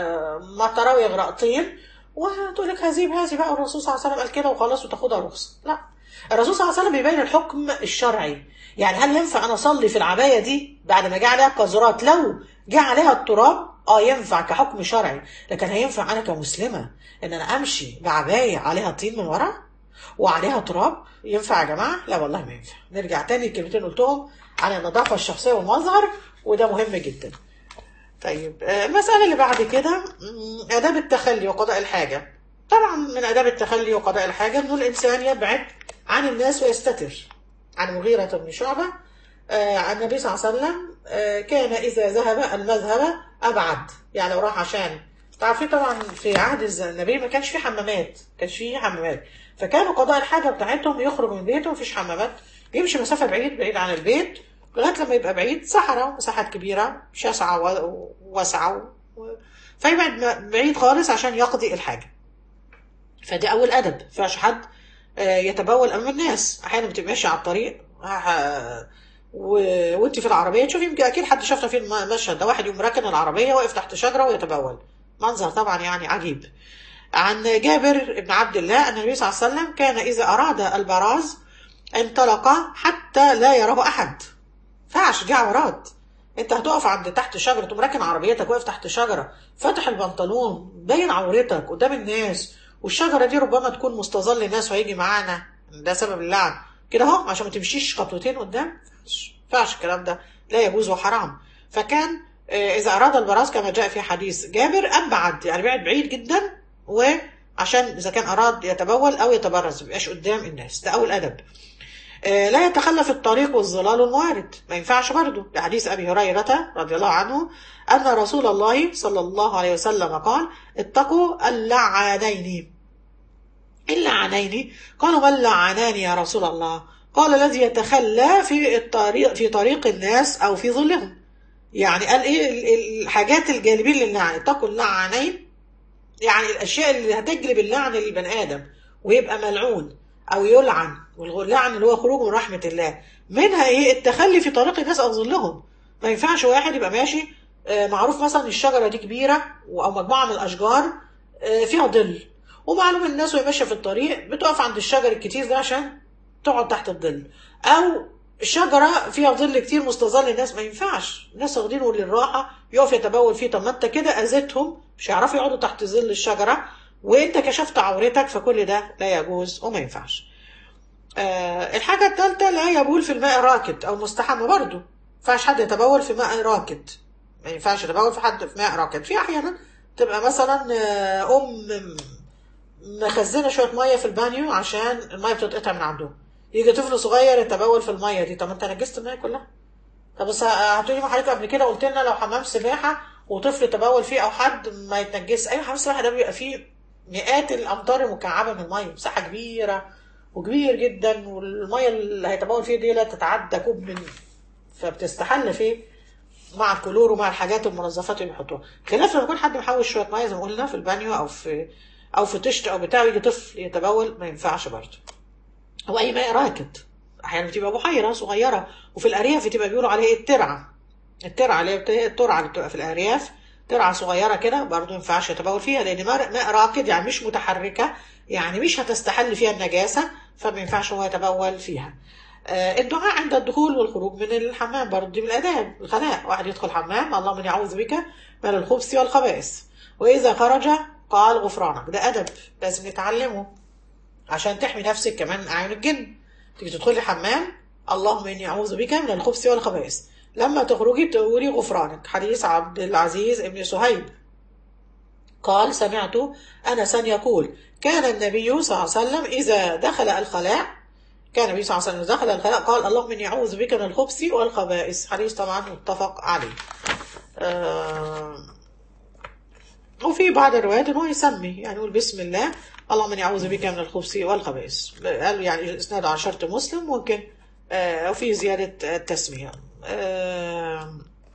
مطره ويغرق طين وتقول لك هذه بهذه بقى الرسول صلى الله عليه وسلم قال كده وخلاص وتاخدها رخصه لا الرسول صلى الله عليه وسلم بيبين الحكم الشرعي يعني هل ينفع انا اصلي في العبايه دي بعد ما جه عليها قذرات لو جه عليها التراب اه ينفع كحكم شرعي لكن هينفع انا كمسلمه ان انا امشي بعبايه عليها طين من ورا وعليها تراب ينفع يا جماعه لا والله ما ينفع نرجع تاني الكلمتين قلتهم عن النظافه الشخصيه والمظهر وده مهم جدا طيب المسألة اللي بعد كده آداب التخلي وقضاء الحاجة طبعا من آداب التخلي وقضاء الحاجة إنه الإنسان يبعد عن الناس ويستتر عن مغيرة بن شعبة عن النبي صلى الله عليه وسلم كان إذا ذهب المذهب أبعد يعني لو راح عشان تعرفين طبعا في عهد النبي ما كانش في حمامات ما كانش في حمامات فكانوا قضاء الحاجة بتاعتهم يخرج من بيته مفيش حمامات يمشي مسافة بعيد بعيد عن البيت لغايه لما يبقى بعيد صحراء مساحات كبيره شاسعه وواسعه و... فيبعد بعيد خالص عشان يقضي الحاجه فدي اول ادب فيش حد يتبول امام الناس احيانا بتبقى ماشي على الطريق و... وانت في العربيه تشوفي يمكن اكيد حد شافنا في المشهد ده واحد يقوم راكن العربيه واقف تحت شجره ويتبول منظر طبعا يعني عجيب عن جابر بن عبد الله ان النبي صلى الله عليه وسلم كان اذا اراد البراز انطلق حتى لا يراه احد ينفعش دي عورات انت هتقف عند تحت شجره تقوم راكن عربيتك واقف تحت شجره فاتح البنطلون باين عورتك قدام الناس والشجره دي ربما تكون مستظل الناس وهيجي معانا ده سبب اللعن كده اهو عشان ما تمشيش خطوتين قدام ما ينفعش الكلام ده لا يجوز وحرام فكان اذا اراد البراز كما جاء في حديث جابر ابعد يعني بعد بعيد جدا وعشان اذا كان اراد يتبول او يتبرز ما يبقاش قدام الناس ده اول ادب لا يتخلف الطريق والظلال الموارد ما ينفعش برضه لحديث أبي هريرة رضي الله عنه أن رسول الله صلى الله عليه وسلم قال اتقوا اللعانين اللعانين قالوا ما اللعانان يا رسول الله قال الذي يتخلى في الطريق في طريق الناس أو في ظلهم يعني قال ايه الحاجات الجالبين للعن اتقوا اللعانين يعني الاشياء اللي هتجلب اللعن للبني ادم ويبقى ملعون او يلعن واللعن اللي هو خروج من رحمه الله منها ايه التخلي في طريق الناس او ظلهم ما ينفعش واحد يبقى ماشي معروف مثلا الشجره دي كبيره او مجموعه من الاشجار فيها ظل ومعلوم الناس وهي ماشيه في الطريق بتقف عند الشجر الكتير ده عشان تقعد تحت الظل او شجرة فيها ظل كتير مستظل الناس ما ينفعش الناس واخدينه للراحة يقف يتبول فيه طب ما انت كده اذيتهم مش هيعرفوا يقعدوا تحت ظل الشجرة وانت كشفت عورتك فكل ده لا يجوز وما ينفعش آه الحاجة الثالثة لا يبول في الماء راكد او مستحمى برضه ما ينفعش حد يتبول في ماء راكد ما ينفعش يتبول في حد في ماء راكد في احيانا تبقى مثلا ام مخزنه شويه ميه في البانيو عشان الميه بتتقطع من عندهم يجي طفل صغير يتبول في الميه دي طب انت نجست الميه كلها طب بس هتقولي ما حضرتك قبل كده قلت لنا لو حمام سباحه وطفل يتبول فيه او حد ما يتنجس اي حمام سباحه ده بيبقى فيه مئات الامتار المكعبه من الميه مساحه كبيره وكبير جدا والميه اللي هيتبول فيه دي لا تتعدى كوب من فبتستحل فيه مع الكلور ومع الحاجات المنظفات اللي بيحطوها خلاف لما يكون حد محوش شويه ميه زي ما قلنا في البانيو او في او في طشت او بتاع يجي طفل يتبول ما ينفعش برضه هو اي ماء راكد احيانا بتبقى بحيره صغيره وفي الارياف بتبقى بيقولوا عليها ايه الترعه الترعه اللي هي الترعه اللي بتبقى في الارياف ترعه صغيره كده برضه ما ينفعش يتبول فيها لان ماء ماء راكد يعني مش متحركه يعني مش هتستحل فيها النجاسه فما ينفعش هو يتبول فيها آه الدعاء عند الدخول والخروج من الحمام برضه دي من الاداب الخلاء واحد يدخل حمام اللهم اني اعوذ بك من الخبث والخبائث واذا خرج قال غفرانك ده ادب لازم نتعلمه عشان تحمي نفسك كمان من اعين الجن تيجي تدخلي حمام اللهم اني اعوذ بك من الخبث والخبائث لما تخرجي تقولي غفرانك حديث عبد العزيز ابن صهيب قال سمعت انسا يقول كان النبي صلى الله عليه وسلم اذا دخل الخلاء كان النبي صلى الله عليه وسلم دخل الخلاء قال اللهم اني اعوذ بك من الخبث والخبائث حديث طبعا متفق عليه آه وفي بعض الروايات انه يسمي يعني يقول بسم الله اللهم اني اعوذ بك من الخبث والخبائث قال يعني اسناد على شرط مسلم ممكن آه وفي زياده التسميه آه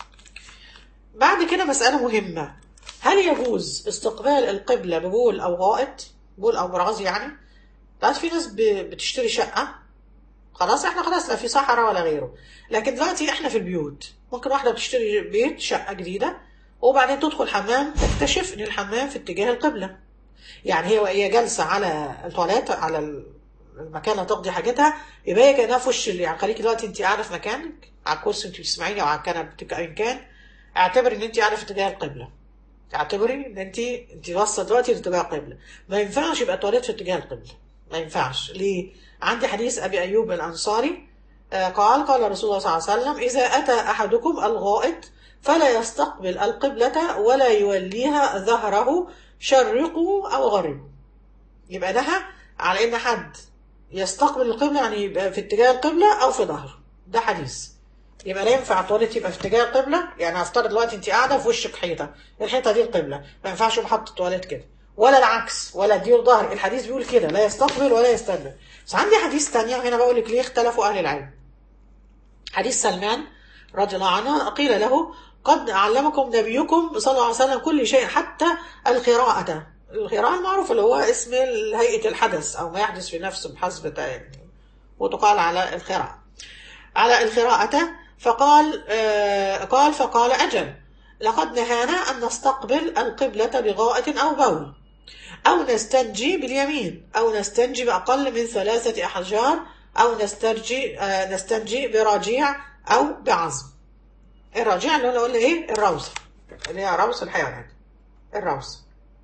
بعد كده مساله مهمه هل يجوز استقبال القبله ببول او غائط بول او براز يعني دلوقتي في ناس بتشتري شقه خلاص احنا خلاص لا في صحراء ولا غيره لكن دلوقتي احنا في البيوت ممكن واحده بتشتري بيت شقه جديده وبعدين تدخل حمام تكتشف ان الحمام في اتجاه القبله يعني هي وهي جالسه على التواليت على المكان اللي هتقضي حاجتها يبقى هي كانها في وش يعني خليكي دلوقتي انت قاعده في مكانك على الكرسي انت بتسمعيني او على الكنبه ايا كان اعتبري ان انت قاعده في اتجاه القبله اعتبري ان انت انت باصه دلوقتي لاتجاه القبله ما ينفعش يبقى التواليت في اتجاه القبله ما ينفعش ليه عندي حديث ابي ايوب الانصاري قال قال رسول الله صلى الله عليه وسلم اذا اتى احدكم الغائط فلا يستقبل القبلة ولا يوليها ظهره شرقوا أو غربوا يبقى ده على إن حد يستقبل القبلة يعني يبقى في اتجاه القبلة أو في ظهره ده حديث يبقى لا ينفع التواليت يبقى في اتجاه القبلة يعني هفترض دلوقتي أنت قاعدة في وشك حيطة الحيطة دي القبلة ما ينفعش محط التواليت كده ولا العكس ولا دي ظهر الحديث بيقول كده لا يستقبل ولا يستقبل بس عندي حديث تانية هنا بقول لك ليه اختلفوا أهل العلم حديث سلمان رضي الله عنه قيل له قد علمكم نبيكم صلى الله عليه وسلم كل شيء حتى القراءة القراءة المعروف اللي هو اسم هيئة الحدث أو ما يحدث في نفسه بحسب يعني وتقال على القراءة على القراءة فقال آه قال فقال أجل لقد نهانا أن نستقبل القبلة بغائة أو بول أو نستنجي باليمين أو نستنجي بأقل من ثلاثة أحجار أو نسترجي آه نستنجي براجيع أو بعظم الراجع اللي قلنا ايه الروث اللي هي روث الحيوانات الروث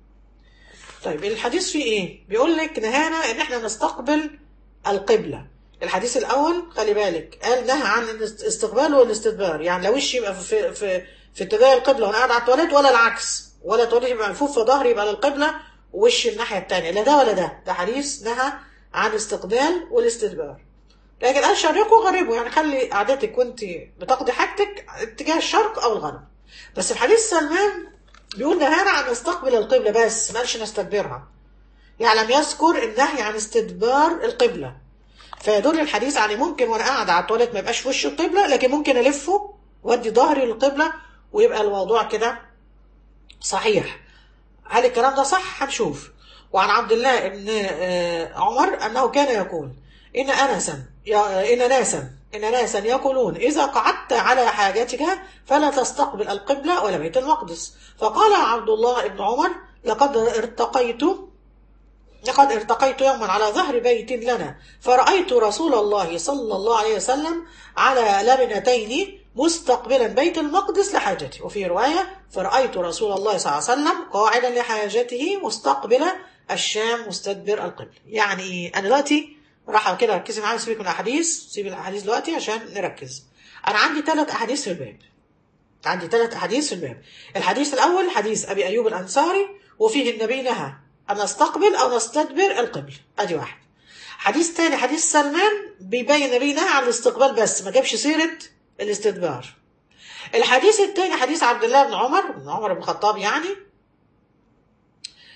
طيب الحديث فيه ايه بيقول لك نهانا ان احنا نستقبل القبلة الحديث الاول خلي بالك قال نهى عن الاستقبال والاستدبار يعني لو وشي يبقى في في في اتجاه القبلة وانا قاعد على التواليت ولا العكس ولا التواليت يبقى ملفوف في ظهري يبقى للقبلة ووشي الناحية التانية لا ده ولا ده ده حديث نهى عن الاستقبال والاستدبار لكن قال شرقوا وغربوا يعني خلي قعدتك وانت بتقضي حاجتك اتجاه الشرق او الغرب بس في حديث سلمان بيقول نهانا عن نستقبل القبلة بس ما قالش نستدبرها يعني لم يذكر النهي عن استدبار القبلة فيدل الحديث يعني ممكن وانا قاعد على التواليت ما يبقاش في وش القبلة لكن ممكن الفه وادي ظهري للقبلة ويبقى الموضوع كده صحيح هل الكلام ده صح هنشوف وعن عبد الله بن عمر انه كان يقول ان انسا إن ناسا إن ناسا يقولون إذا قعدت على حاجتك فلا تستقبل القبلة ولا بيت المقدس فقال عبد الله بن عمر لقد ارتقيت لقد ارتقيت يوما على ظهر بيت لنا فرأيت رسول الله صلى الله عليه وسلم على لبنتين مستقبلا بيت المقدس لحاجته وفي رواية فرأيت رسول الله صلى الله عليه وسلم قاعدا لحاجته مستقبل الشام مستدبر القبلة يعني إيه أنا دلوقتي راح كده ركزي معايا سيبك من الاحاديث سيب الاحاديث دلوقتي عشان نركز انا عندي ثلاث احاديث في الباب عندي ثلاث احاديث في الباب الحديث الاول حديث ابي ايوب الانصاري وفيه النبي نهى ان نستقبل او نستدبر القبل ادي واحد حديث تاني حديث سلمان بيبين النبي نهى عن الاستقبال بس ما جابش سيره الاستدبار الحديث الثاني حديث عبد الله بن عمر بن عمر بن الخطاب يعني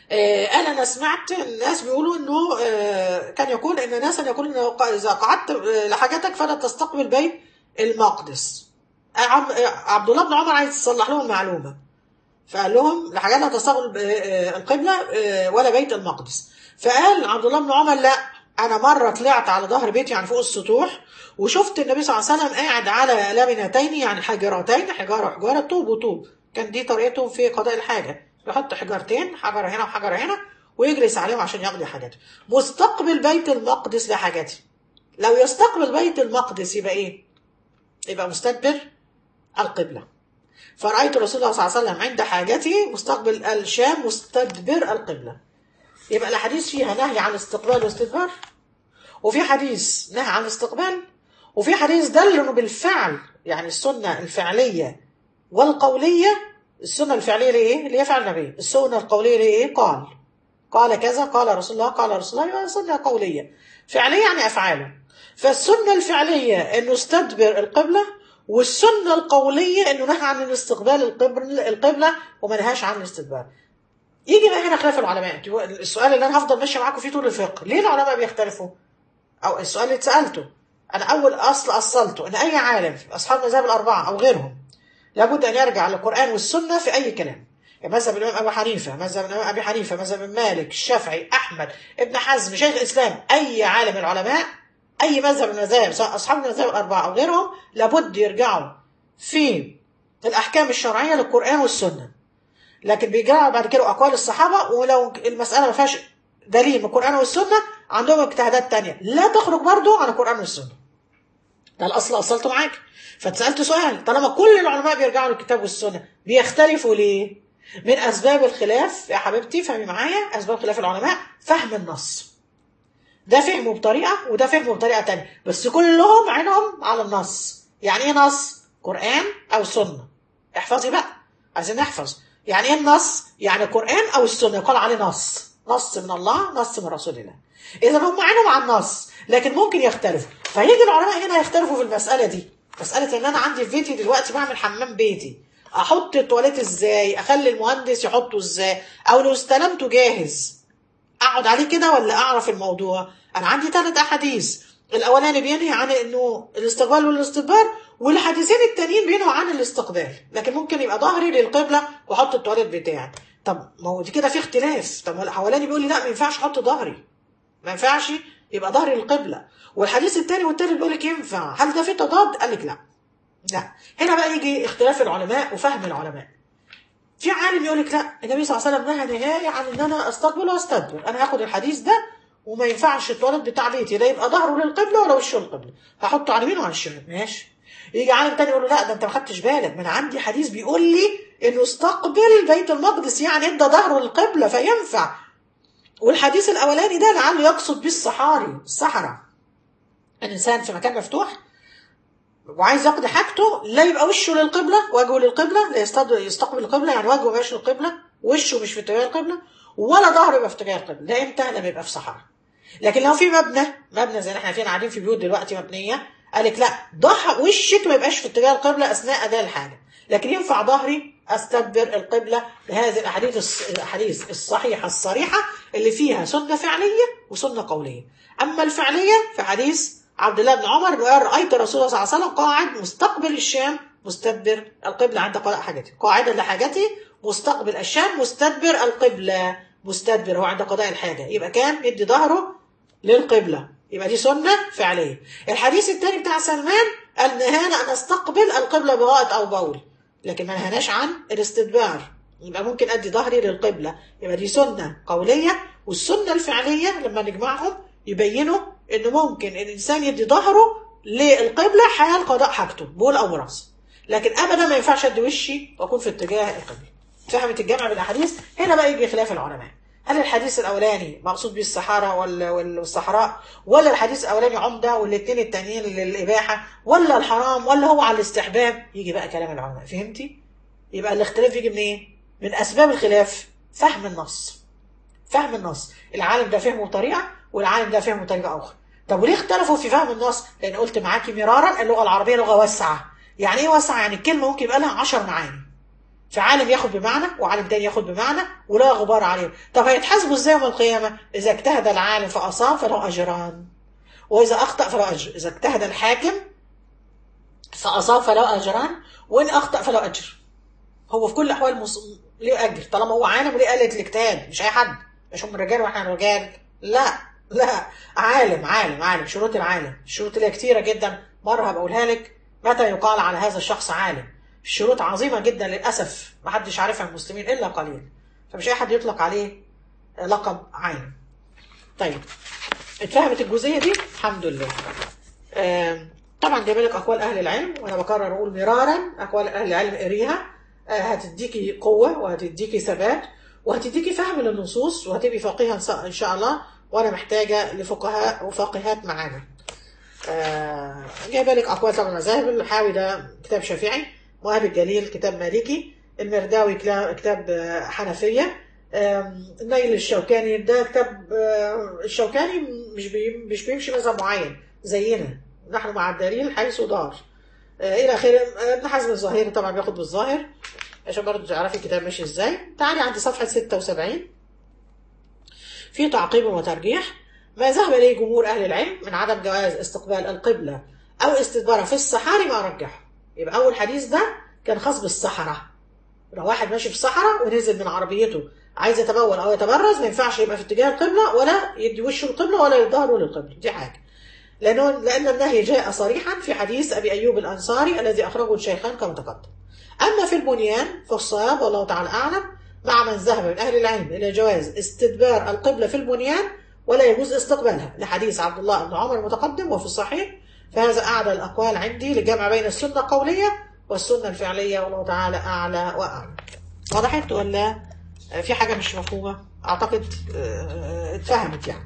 آه، قال انا سمعت الناس بيقولوا انه آه، كان يقول ان ناسا يقول انه ق- اذا قعدت آه، لحاجتك فلا تستقبل بيت المقدس آه، عم- آه، عبد الله بن عمر عايز يصلح لهم المعلومه فقال لهم لحاجات لا تستقبل آه، آه، القبله آه، ولا بيت المقدس فقال عبد الله بن عمر لا انا مره طلعت على ظهر بيتي يعني فوق السطوح وشفت النبي صلى الله عليه وسلم قاعد على لبنتين يعني حجرتين حجاره وحجاره طوب وطوب كان دي طريقته في قضاء الحاجه يحط حجرتين حجره هنا وحجره هنا ويجلس عليهم عشان يقضي حاجته مستقبل بيت المقدس لحاجته لو يستقبل بيت المقدس يبقى ايه يبقى مستدبر القبله فرأيت رسول الله صلى الله عليه وسلم عند حاجته مستقبل الشام مستدبر القبلة يبقى الحديث فيها نهي عن استقبال واستدبار وفي حديث نهي عن الاستقبال وفي حديث دل انه بالفعل يعني السنة الفعلية والقولية السنة الفعلية لإيه؟ اللي هي فعل النبي السنة القولية لإيه؟ قال قال كذا قال رسول الله قال رسول الله يبقى سنة قولية فعلية يعني أفعاله فالسنة الفعلية إنه استدبر القبلة والسنة القولية إنه نهى عن الاستقبال القبل القبلة وما نهاش عن الاستدبار يجي بقى هنا خلاف العلماء السؤال اللي أنا هفضل ماشي معاكم فيه طول الفقه ليه العلماء بيختلفوا؟ أو السؤال اللي اتسألته أنا أول أصل أصلته إن أي عالم أصحاب المذاهب الأربعة أو غيرهم لابد أن يرجع للقرآن والسنة في أي كلام يعني مذهب الإمام أبو حنيفة مذهب الإمام أبي حنيفة مذهب مالك الشافعي أحمد ابن حزم شيخ الإسلام أي عالم من العلماء أي مذهب من المذاهب سواء أصحاب المذاهب الأربعة أو غيرهم لابد يرجعوا في الأحكام الشرعية للقرآن والسنة لكن بيرجعوا بعد كده أقوال الصحابة ولو المسألة ما فيهاش دليل من القرآن والسنة عندهم اجتهادات تانية لا تخرج برضو عن القرآن والسنة ده الأصل أصلته معاك فاتسألت سؤال طالما كل العلماء بيرجعوا للكتاب والسنة بيختلفوا ليه؟ من أسباب الخلاف يا حبيبتي فهمي معايا أسباب خلاف العلماء فهم النص ده فهمه بطريقة وده فهمه بطريقة تانية بس كلهم عينهم على النص يعني ايه نص؟ قرآن أو سنة احفظي بقى عايزين نحفظ يعني ايه النص؟ يعني القرآن أو السنة يقال عليه نص نص من الله نص من رسول الله إذا هم عينهم على النص لكن ممكن يختلفوا فيجي العلماء هنا يختلفوا في المسألة دي مسألة إن أنا عندي في بيتي دلوقتي بعمل حمام بيتي أحط التواليت إزاي أخلي المهندس يحطه إزاي أو لو استلمته جاهز اقعد عليه كده ولا اعرف الموضوع انا عندي ثلاث احاديث الاولاني بينهي عن انه الاستقبال والاستدبار والحديثين التانيين بينهوا عن الاستقبال لكن ممكن يبقى ظهري للقبله واحط التواليت بتاعي طب ما هو دي كده في اختلاف طب ما الاولاني بيقول لي لا ما ينفعش احط ظهري ما ينفعش يبقى ظهري للقبله والحديث التاني والتالت بيقول لك ينفع هل ده في تضاد قال لك لا لا هنا بقى يجي اختلاف العلماء وفهم العلماء في عالم يقول لك لا النبي صلى الله عليه وسلم نهى نهاية عن ان انا استقبل واستدبر انا هاخد الحديث ده وما ينفعش التواليت بتاع بيتي لا يبقى ظهره للقبله ولا وشه للقبله هحطه على اليمين وعلى الشمال ماشي يجي عالم تاني يقول له لا ده انت ما خدتش بالك من عندي حديث بيقول لي انه استقبل بيت المقدس يعني ادى ظهره للقبله فينفع والحديث الاولاني ده لعله يقصد بيه الصحاري الصحراء الانسان في مكان مفتوح وعايز يقضي حاجته لا يبقى وشه للقبله وجهه للقبله لا يستد- يستقبل القبله يعني وجهه ماشي للقبله وشه مش في اتجاه القبله ولا ظهره يبقى في اتجاه القبله ده امتى لما يبقى في صحراء لكن لو في مبنى مبنى زي ما احنا فين قاعدين في بيوت دلوقتي مبنيه قالك لا ضح وشك ما يبقاش في اتجاه القبله اثناء اداء الحاجه لكن ينفع ظهري استدبر القبله بهذه الاحاديث الص- الاحاديث الصحيحه الصريحه اللي فيها سنه فعليه وسنه قوليه اما الفعليه في حديث عبد الله بن عمر انه قال رايت رسول الله صلى الله عليه وسلم قاعد مستقبل الشام مستدبر القبله عند قضاء حاجته قاعدا لحاجته مستقبل الشام مستدبر القبله مستدبر هو عند قضاء الحاجه يبقى كان يدي ظهره للقبله يبقى دي سنه فعليه الحديث الثاني بتاع سلمان قال نهانا ان نستقبل القبله بغائط او بول لكن ما نهاناش عن الاستدبار يبقى ممكن ادي ظهري للقبله يبقى دي سنه قوليه والسنه الفعليه لما نجمعهم يبينوا انه ممكن الانسان يدي ظهره للقبله حال قضاء حاجته بول او براس لكن ابدا ما ينفعش ادي وشي واكون في اتجاه القبله فهمت الجمع بالاحاديث هنا بقى يجي خلاف العلماء هل الحديث الاولاني مقصود به الصحراء وال- وال- والصحراء ولا الحديث الاولاني عمده والاثنين التانيين للاباحه ولا الحرام ولا هو على الاستحباب يجي بقى كلام العلماء فهمتي يبقى الاختلاف يجي منين من اسباب الخلاف فهم النص فهم النص العالم ده فهمه بطريقه والعالم ده فهمه بطريقه اخرى طب وليه اختلفوا في فهم النص لان قلت معاكي مرارا اللغه العربيه لغه واسعه يعني ايه واسعه يعني الكلمه ممكن يبقى لها 10 معاني فعالم ياخد بمعنى وعالم تاني ياخد بمعنى ولا غبار عليه طب هيتحاسبوا ازاي يوم القيامه اذا اجتهد العالم فاصاب فله اجران واذا اخطا فله اجر اذا اجتهد الحاكم فاصاب فله اجران وان اخطا فله اجر هو في كل الاحوال مص... ليه اجر طالما هو عالم وليه آلة الاجتهاد مش اي حد مش هم رجال واحنا رجال لا لا عالم عالم عالم شروط العالم الشروط اللي هي كتيره جدا مره هبقولها لك متى يقال على هذا الشخص عالم الشروط عظيمه جدا للاسف ما حدش عارفها المسلمين الا قليل فمش اي حد يطلق عليه لقب عالم طيب اتفهمت الجزئيه دي الحمد لله آم، طبعا جايب لك اقوال اهل العلم وانا بكرر اقول مرارا اقوال اهل العلم قريها آه، هتديكي قوه وهتديكي ثبات وهتديكي فهم للنصوص وهتبقي فقيها ان شاء الله وانا محتاجه لفقهاء وفقيهات معانا آه، جايبه لك اقوال طبعا المذاهب الحاوي ده كتاب شافعي وهاب الجليل كتاب مالكي المرداوي كلا- كتاب آه، حنفيه آم، النيل الشوكاني ده كتاب آه، الشوكاني مش بي- مش بيمشي مذهب معين زينا نحن مع الدليل حيث دار آه، الى اخره آه، ابن حزم الظاهري طبعا بياخد بالظاهر عشان برضه تعرفي الكتاب ماشي ازاي تعالي عند صفحه 76 في تعقيب وترجيح ما ذهب اليه جمهور اهل العلم من عدم جواز استقبال القبله او استدبارها في الصحاري ما رجحه يبقى اول حديث ده كان خاص بالصحراء لو واحد ماشي في الصحراء ونزل من عربيته عايز يتبول او يتبرز ما ينفعش يبقى في اتجاه القبله ولا يدي وشه القبله ولا يظهره للقبله دي حاجه لانه لان النهي جاء صريحا في حديث ابي ايوب الانصاري الذي اخرجه الشيخان كما تقدم اما في البنيان فالصواب والله تعالى اعلم مع من ذهب من اهل العلم الى جواز استدبار القبله في البنيان ولا يجوز استقبالها لحديث عبد الله بن عمر المتقدم وفي الصحيح فهذا اعلى الاقوال عندي للجمع بين السنه القوليه والسنه الفعليه والله تعالى اعلى واعلم وضحت ولا في حاجه مش مفهومه اعتقد آه، اتفهمت يعني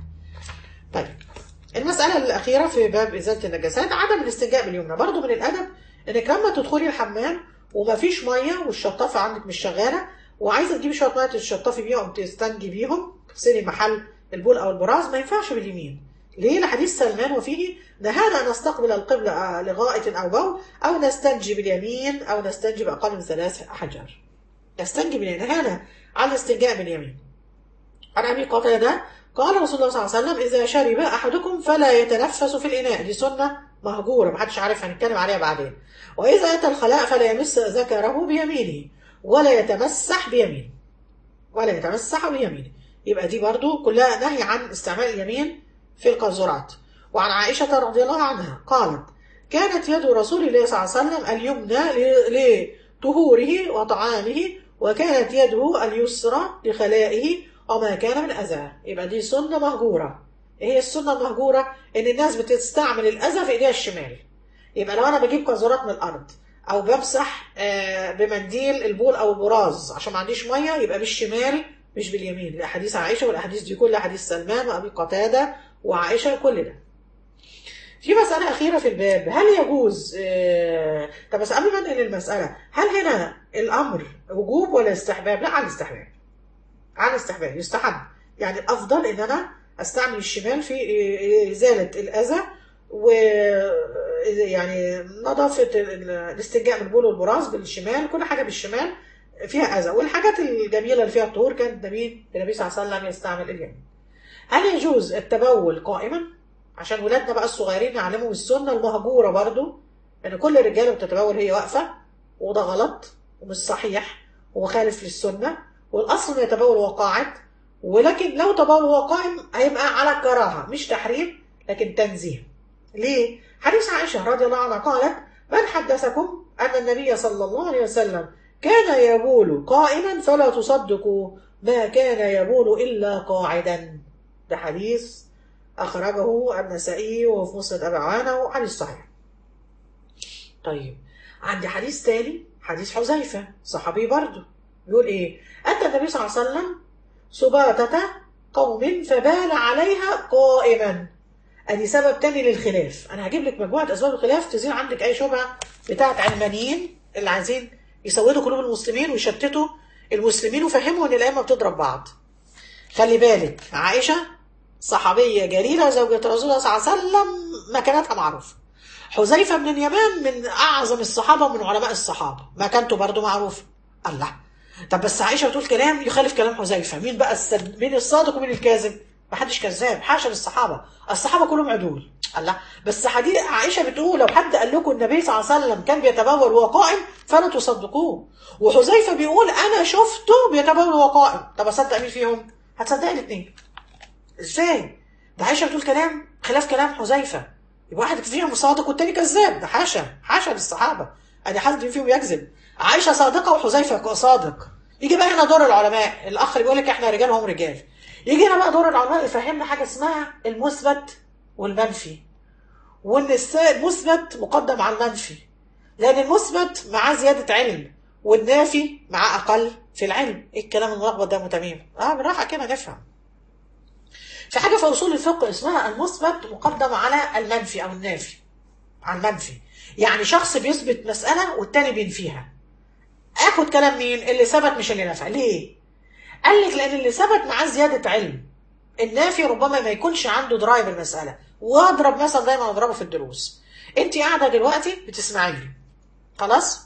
طيب المسألة الأخيرة في باب إزالة النجاسات عدم الاستنجاء باليمنى برضو من الأدب إنك لما تدخلي الحمام ومفيش مية والشطافة عندك مش شغالة وعايزة تجيبي شوية مية تشطفي بيهم تستنجي بيهم تغسلي محل البول أو البراز ما ينفعش باليمين ليه لحديث سلمان وفيه نهانا أن نستقبل القبلة آه، لغائط أو بول أو نستنجي باليمين أو نستنجي بأقل من ثلاث أحجار نستنجي باليمين نهانا عن الاستنجاء باليمين عن ابي قتاده قال رسول الله صلى الله عليه وسلم اذا شرب احدكم فلا يتنفس في الاناء دي سنه مهجوره محدش عارف هنتكلم عليها بعدين واذا اتى الخلاء فلا يمس ذكره بيمينه ولا يتمسح بيمينه ولا يتمسح بيمينه يبقى دي برضو كلها نهي عن استعمال اليمين في القاذورات وعن عائشه رضي الله عنها قالت كانت يد رسول الله صلى الله عليه وسلم اليمنى ل- لطهوره وطعامه وكانت يده اليسرى لخلائه وما كان من أذى يبقى دي سنة مهجورة إيه هي السنة المهجورة إن الناس بتستعمل الأذى في إيديها الشمال يبقى لو أنا بجيب قاذورات من الأرض أو بمسح آه، بمنديل البول أو البراز عشان ما عنديش مية يبقى بالشمال مش باليمين الأحاديث عائشة والأحاديث دي كلها حديث سلمان وأبي قتادة وعائشة كل ده في مسألة أخيرة في الباب هل يجوز آه، طب بس قبل ما ننقل المسألة هل هنا الأمر وجوب ولا استحباب؟ لا عن استحباب عن استحباب يستحب يعني الافضل ان انا استعمل الشمال في ازاله الاذى و يعني نظافه ال- الاستنجاء من البول والبراز بالشمال كل حاجه بالشمال فيها اذى والحاجات الجميله اللي فيها طهور كان النبي النبي صلى الله عليه وسلم يستعمل اليمين هل يجوز التبول قائما عشان ولادنا بقى الصغيرين يعلموا السنه المهجوره برضو ان كل الرجاله بتتبول هي واقفه وده غلط ومش صحيح ومخالف للسنه والاصل انه يتبول وهو قاعد ولكن لو تبول وهو قائم هيبقى على الكراهه مش تحريم لكن تنزيه ليه حديث عائشه رضي الله عنها قالت من حدثكم ان النبي صلى الله عليه وسلم كان يبول قائما فلا تصدقوا ما كان يبول الا قاعدا ده حديث اخرجه النسائي وفي مسند ابي عوانه وحديث صحيح طيب عندي حديث تاني حديث حذيفه صحابي برضه بيقول ايه اتى النبي صلى الله عليه وسلم سباتة قوم فبال عليها قائما ادي سبب تاني للخلاف انا هجيب لك مجموعه اسباب الخلاف تزيل عندك اي شبهه بتاعت علمانيين اللي عايزين يسودوا قلوب المسلمين ويشتتوا المسلمين ويفهموا ان الائمه بتضرب بعض خلي بالك عائشه صحابيه جليله زوجة رسول الله صلى الله عليه وسلم مكانتها معروفه حذيفه بن اليمان من اعظم الصحابه ومن علماء الصحابه مكانته برضه معروفه الله طب بس عائشه بتقول كلام يخالف كلام حذيفه مين بقى السد... مين الصادق ومين الكاذب محدش كذاب حاشا للصحابه الصحابه كلهم عدول الله بس حديث عائشه بتقول لو حد قال لكم النبي صلى الله عليه وسلم كان بيتبول وهو قائم فلا تصدقوه وحذيفه بيقول انا شفته بيتبول وهو قائم طب اصدق مين فيهم هتصدق الاثنين ازاي ده عائشه بتقول كلام خلاف كلام حذيفه يبقى واحد فيهم صادق والتاني كذاب ده حاشا حاشا للصحابه ادي حد فيهم يكذب عائشه صادقه وحذيفه صادق يجي بقى هنا دور العلماء الاخ اللي بيقول لك احنا رجال هم رجال يجي هنا بقى دور العلماء يفهمنا حاجه اسمها المثبت والمنفي وان المثبت مقدم على المنفي لان المثبت معاه زياده علم والنافي معاه اقل في العلم ايه الكلام الملخبط ده متميم اه بالراحه كده نفهم في حاجه في اصول الفقه اسمها المثبت مقدم على المنفي او النافي على المنفي يعني شخص بيثبت مساله والتاني بينفيها اخد كلام مين اللي ثبت مش اللي نفى ليه قال لك لان اللي ثبت معاه زياده علم النافي ربما ما يكونش عنده درايه بالمساله واضرب مثلا دايما اضربه في الدروس انت قاعده دلوقتي بتسمعيني خلاص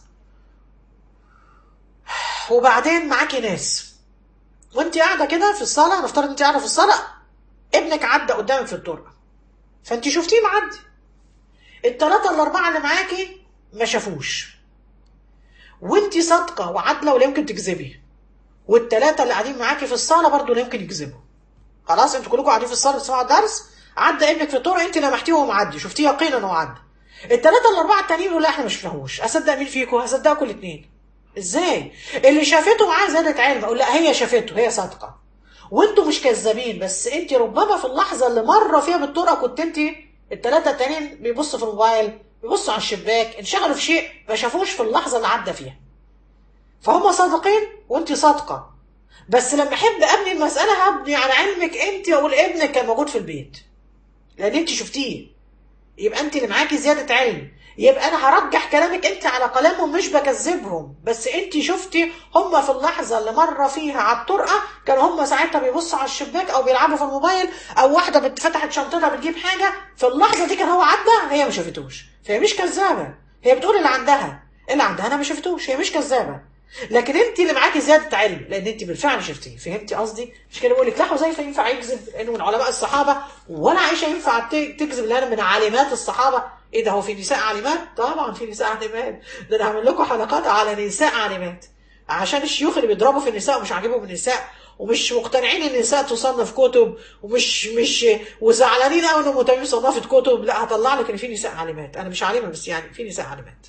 وبعدين معاكي ناس وانت قاعده كده في الصاله نفترض انت قاعده في الصاله ابنك عدى قدامك في الطرقه فانت شفتيه معدي الثلاثه الاربعه اللي معاكي ما شافوش وانت صادقه وعادله ولا يمكن تكذبي والثلاثه اللي قاعدين معاكي في الصاله برضه لا يمكن يكذبوا خلاص انتوا كلكم قاعدين في الصاله بتسمعوا الدرس عدى ابنك في الطرق انت لمحتيه وهو معدي شفتيه يقينا انه عدى الثلاثه الاربعه التانيين يقولوا لا احنا ما شفناهوش اصدق مين فيكم هصدقكم الاثنين ازاي اللي شافته معاه زادت علم اقول لا هي شافته هي صادقه وانتوا مش كذابين بس انت ربما في اللحظه اللي مره فيها بالطرقه كنت انت الثلاثه التانيين بيبصوا في الموبايل بيبصوا على الشباك انشغلوا في شيء ما شافوش في اللحظه اللي عدى فيها فهم صادقين وانت صادقه بس لما احب ابني المساله هبني على علمك انت اقول ابنك كان موجود في البيت لان انت شفتيه يبقى انت اللي معاكي زياده علم يبقى انا هرجح كلامك انت على كلامهم مش بكذبهم بس انت شفتي هم في اللحظه اللي مره فيها على الطرقه كانوا هم ساعتها بيبصوا على الشباك او بيلعبوا في الموبايل او واحده فتحت شنطتها بتجيب حاجه في اللحظه دي كان هو عدى هي ما شافتوش فهي مش كذابه هي بتقول اللي عندها اللي عندها انا ما شفتوش هي مش كذابه لكن انت اللي معاكي زياده علم لان انت بالفعل شفتيه فهمتي قصدي مش كده بقول لك لا حذيفه ينفع يكذب لانه من علماء الصحابه ولا عائشه ينفع تكذب لان من عالمات الصحابه ايه ده هو في نساء عالمات طبعا في نساء عالمات ده انا هعمل لكم حلقات على نساء عالمات عشان الشيوخ اللي بيضربوا في النساء ومش عاجبهم النساء ومش مقتنعين ان النساء تصنف كتب ومش مش وزعلانين قوي ان متمم صنفت كتب لا هطلع لك ان في نساء عالمات انا مش عالمه بس يعني في نساء عالمات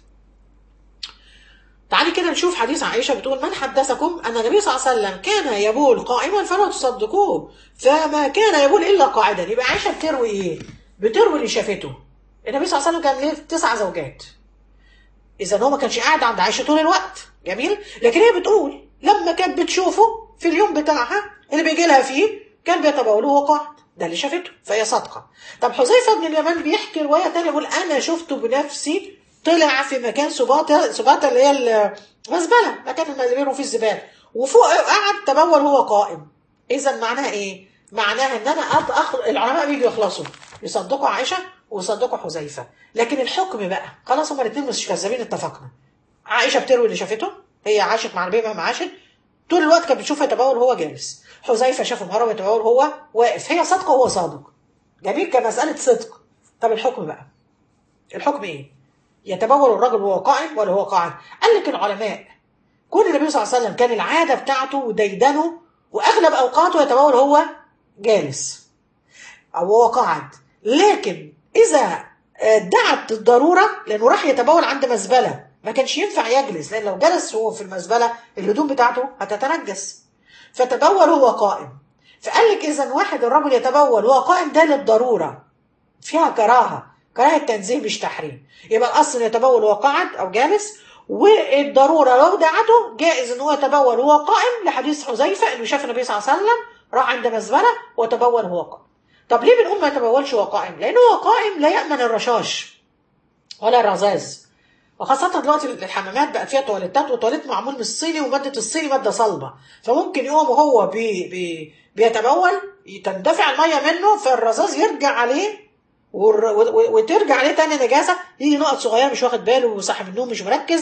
تعالي كده نشوف حديث عائشة بتقول من حدثكم أن النبي صلى الله عليه وسلم كان يبول قائما فلا تصدقوه فما كان يبول إلا قاعدا يبقى عائشة بتروي إيه؟ بتروي اللي شافته النبي صلى الله عليه وسلم كان ليه تسع زوجات إذا هو ما كانش قاعد عند عائشة طول الوقت جميل لكن هي بتقول لما كانت بتشوفه في اليوم بتاعها اللي بيجي لها فيه كان بيتبول وهو قاعد ده اللي شافته فهي صادقة طب حذيفة بن اليمان بيحكي رواية تانية يقول أنا شفته بنفسي طلع في مكان سباطة سباطة اللي هي المزبلة مكان اللي بيرموا فيه الزبالة وفوق قعد تبول وهو قائم إذا معناها إيه؟ معناها إن أنا أخل... العلماء بيجوا يخلصوا يصدقوا عائشة ويصدقوا حذيفة لكن الحكم بقى خلاص هما الاثنين مش كذابين اتفقنا عائشة بتروي اللي شافته هي عاشت مع النبي مهما عاشت طول الوقت كانت بتشوف يتبول وهو جالس حذيفة شافه مهرب يتبول وهو واقف هي صادقة وهو صادق جميل كمسألة صدق طب الحكم بقى الحكم إيه؟ يتبول الرجل وهو قائم ولا هو قاعد قال لك العلماء كل النبي صلى الله عليه وسلم كان العادة بتاعته وديدنه وأغلب أوقاته يتبول هو جالس أو هو قاعد لكن إذا دعت الضرورة لأنه راح يتبول عند مزبلة ما كانش ينفع يجلس لأن لو جلس هو في المزبلة الهدوم بتاعته هتتنجس فتبول هو قائم فقال لك إذا واحد الرجل يتبول وهو قائم ده للضرورة فيها كراهة كراهة تنزيه مش تحريم يبقى الأصل يتبول وهو قاعد أو جالس والضرورة لو دعته جائز إن هو يتبول وهو قائم لحديث حذيفة إنه شاف النبي صلى الله عليه وسلم راح عند مزبلة وتبول وهو قائم طب ليه بنقول ما يتبولش وهو قائم؟ لأنه هو قائم لا يأمن الرشاش ولا الرذاذ وخاصة دلوقتي الحمامات بقت فيها تواليتات وتواليت معمول من الصيني ومادة الصيني مادة صلبة فممكن يقوم وهو بي بي بيتبول تندفع المية منه فالرذاذ يرجع عليه وترجع عليه تاني نجاسة يجي نقط صغيرة مش واخد باله وصاحب النوم مش مركز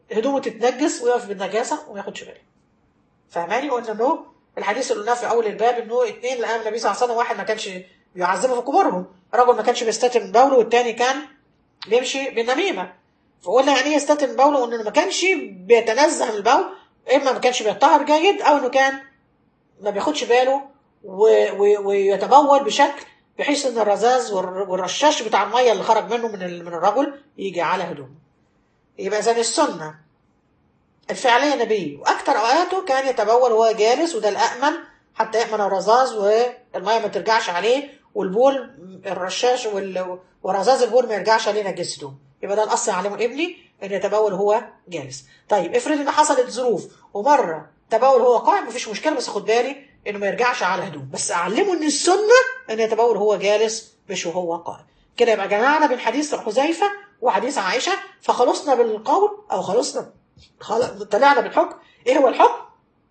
هدومه تتنجس ويقف بالنجاسه وما ياخدش باله فاهماني قلنا انه الحديث اللي قلناه في اول الباب انه اثنين لقى النبي صلى الله عليه وسلم واحد ما كانش بيعذبه في كبرهم رجل ما كانش بيستتر من بوله والتاني كان بيمشي بالنميمه فقلنا يعني ايه يستتر من بوله انه ما كانش بيتنزه من البول اما ما كانش بيطهر جيد او انه كان ما بياخدش باله و- و- ويتبول بشكل بحيث ان الرذاذ والر- والرشاش بتاع الميه اللي خرج منه من ال- من الرجل يجي على هدومه يبقى اذا السنه الفعليه النبي واكثر اوقاته كان يتبول وهو جالس وده الامن حتى يامن الرذاذ والميه ما ترجعش عليه والبول الرشاش وال- ورذاذ البول ما يرجعش عليه نجس هدوم يبقى ده الاصل يعلمه ابني ان يتبول وهو جالس طيب افرض ان حصلت ظروف ومره تبول وهو قاعد مفيش مشكله بس خد بالي انه ما يرجعش على هدوم بس اعلمه ان السنه ان يتبول وهو جالس مش وهو قاعد كده يبقى جمعنا بين حديث حذيفه وحديث عائشه فخلصنا بالقول او خلصنا خل- طلعنا بالحكم ايه هو الحكم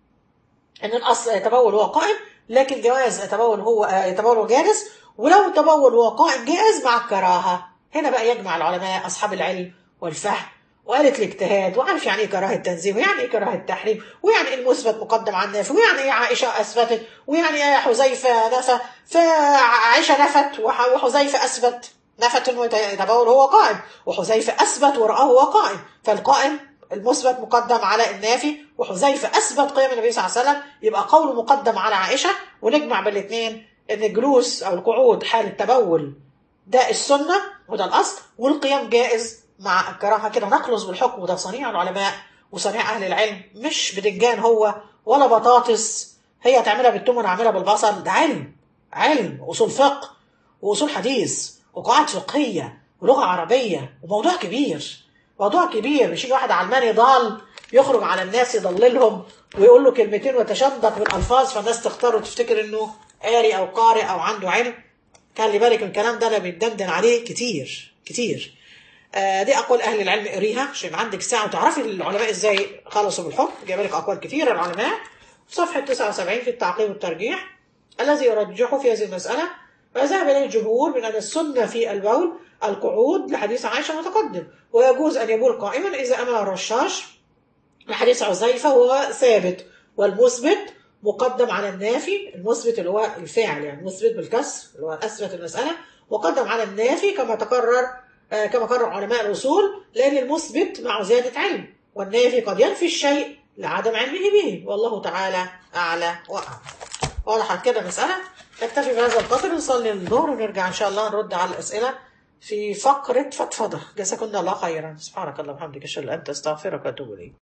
ان الاصل يتبول وهو قائم لكن جواز يتبول هو آه، يتبول وهو جالس ولو تبول وهو قائم جائز مع الكراهه هنا بقى يجمع العلماء اصحاب العلم والفهم وآلة الاجتهاد وعارف يعني ايه كراهة تنزيه ويعني ايه كراهة تحريم ويعني ايه المثبت مقدم على النافي ويعني ايه عائشة أثبتت ويعني ايه حذيفة نفى فعائشة نفت وح- وحذيفة أثبت نفت انه يت- يتبول وهو قائم وحذيفة أثبت ورآه وهو قائم فالقائم المثبت مقدم على النافي وحذيفة أثبت قيام النبي صلى الله عليه وسلم يبقى قوله مقدم على عائشة ونجمع بالاثنين ان الجلوس او القعود حال التبول ده السنة وده الأصل والقيام جائز مع الكراهة كده نخلص بالحكم وده صنيع العلماء وصنيع أهل العلم مش بدنجان هو ولا بطاطس هي تعملها بالثوم وانا اعملها بالبصل ده علم علم اصول فقه واصول حديث وقواعد فقهيه ولغه عربيه وموضوع كبير موضوع كبير مش يجي واحد علماني ضال يخرج على الناس يضللهم ويقول له كلمتين ويتشدق بالالفاظ فالناس تختار وتفتكر انه قاري او قارئ او عنده علم خلي بالك من الكلام ده انا بيتدندن عليه كتير كتير آه دي اقوال اهل العلم قريها عشان يبقى عندك ساعه وتعرفي العلماء ازاي خلصوا بالحكم جايب لك اقوال كتير العلماء في صفحه 79 في التعقيب والترجيح الذي يرجح في هذه المساله وذهب اليه الجمهور من ان السنه في البول القعود لحديث عائشه متقدم ويجوز ان يبول قائما اذا امن الرشاش لحديث عزيفه وهو ثابت والمثبت مقدم على النافي المثبت اللي هو الفاعل يعني المثبت بالكسر اللي هو اثبت المساله مقدم على النافي كما تقرر آه كما قرر علماء الاصول لان المثبت مع زياده علم والنافي قد ينفي الشيء لعدم علمه به والله تعالى اعلى واعلم وضحت كده المساله نكتفي بهذا القدر نصلي الظهر ونرجع ان شاء الله نرد على الاسئله في فقره فضفضه جزاكم الله خيرا سبحانك اللهم وبحمدك اشهد ان لا اله الا انت استغفرك واتوب اليك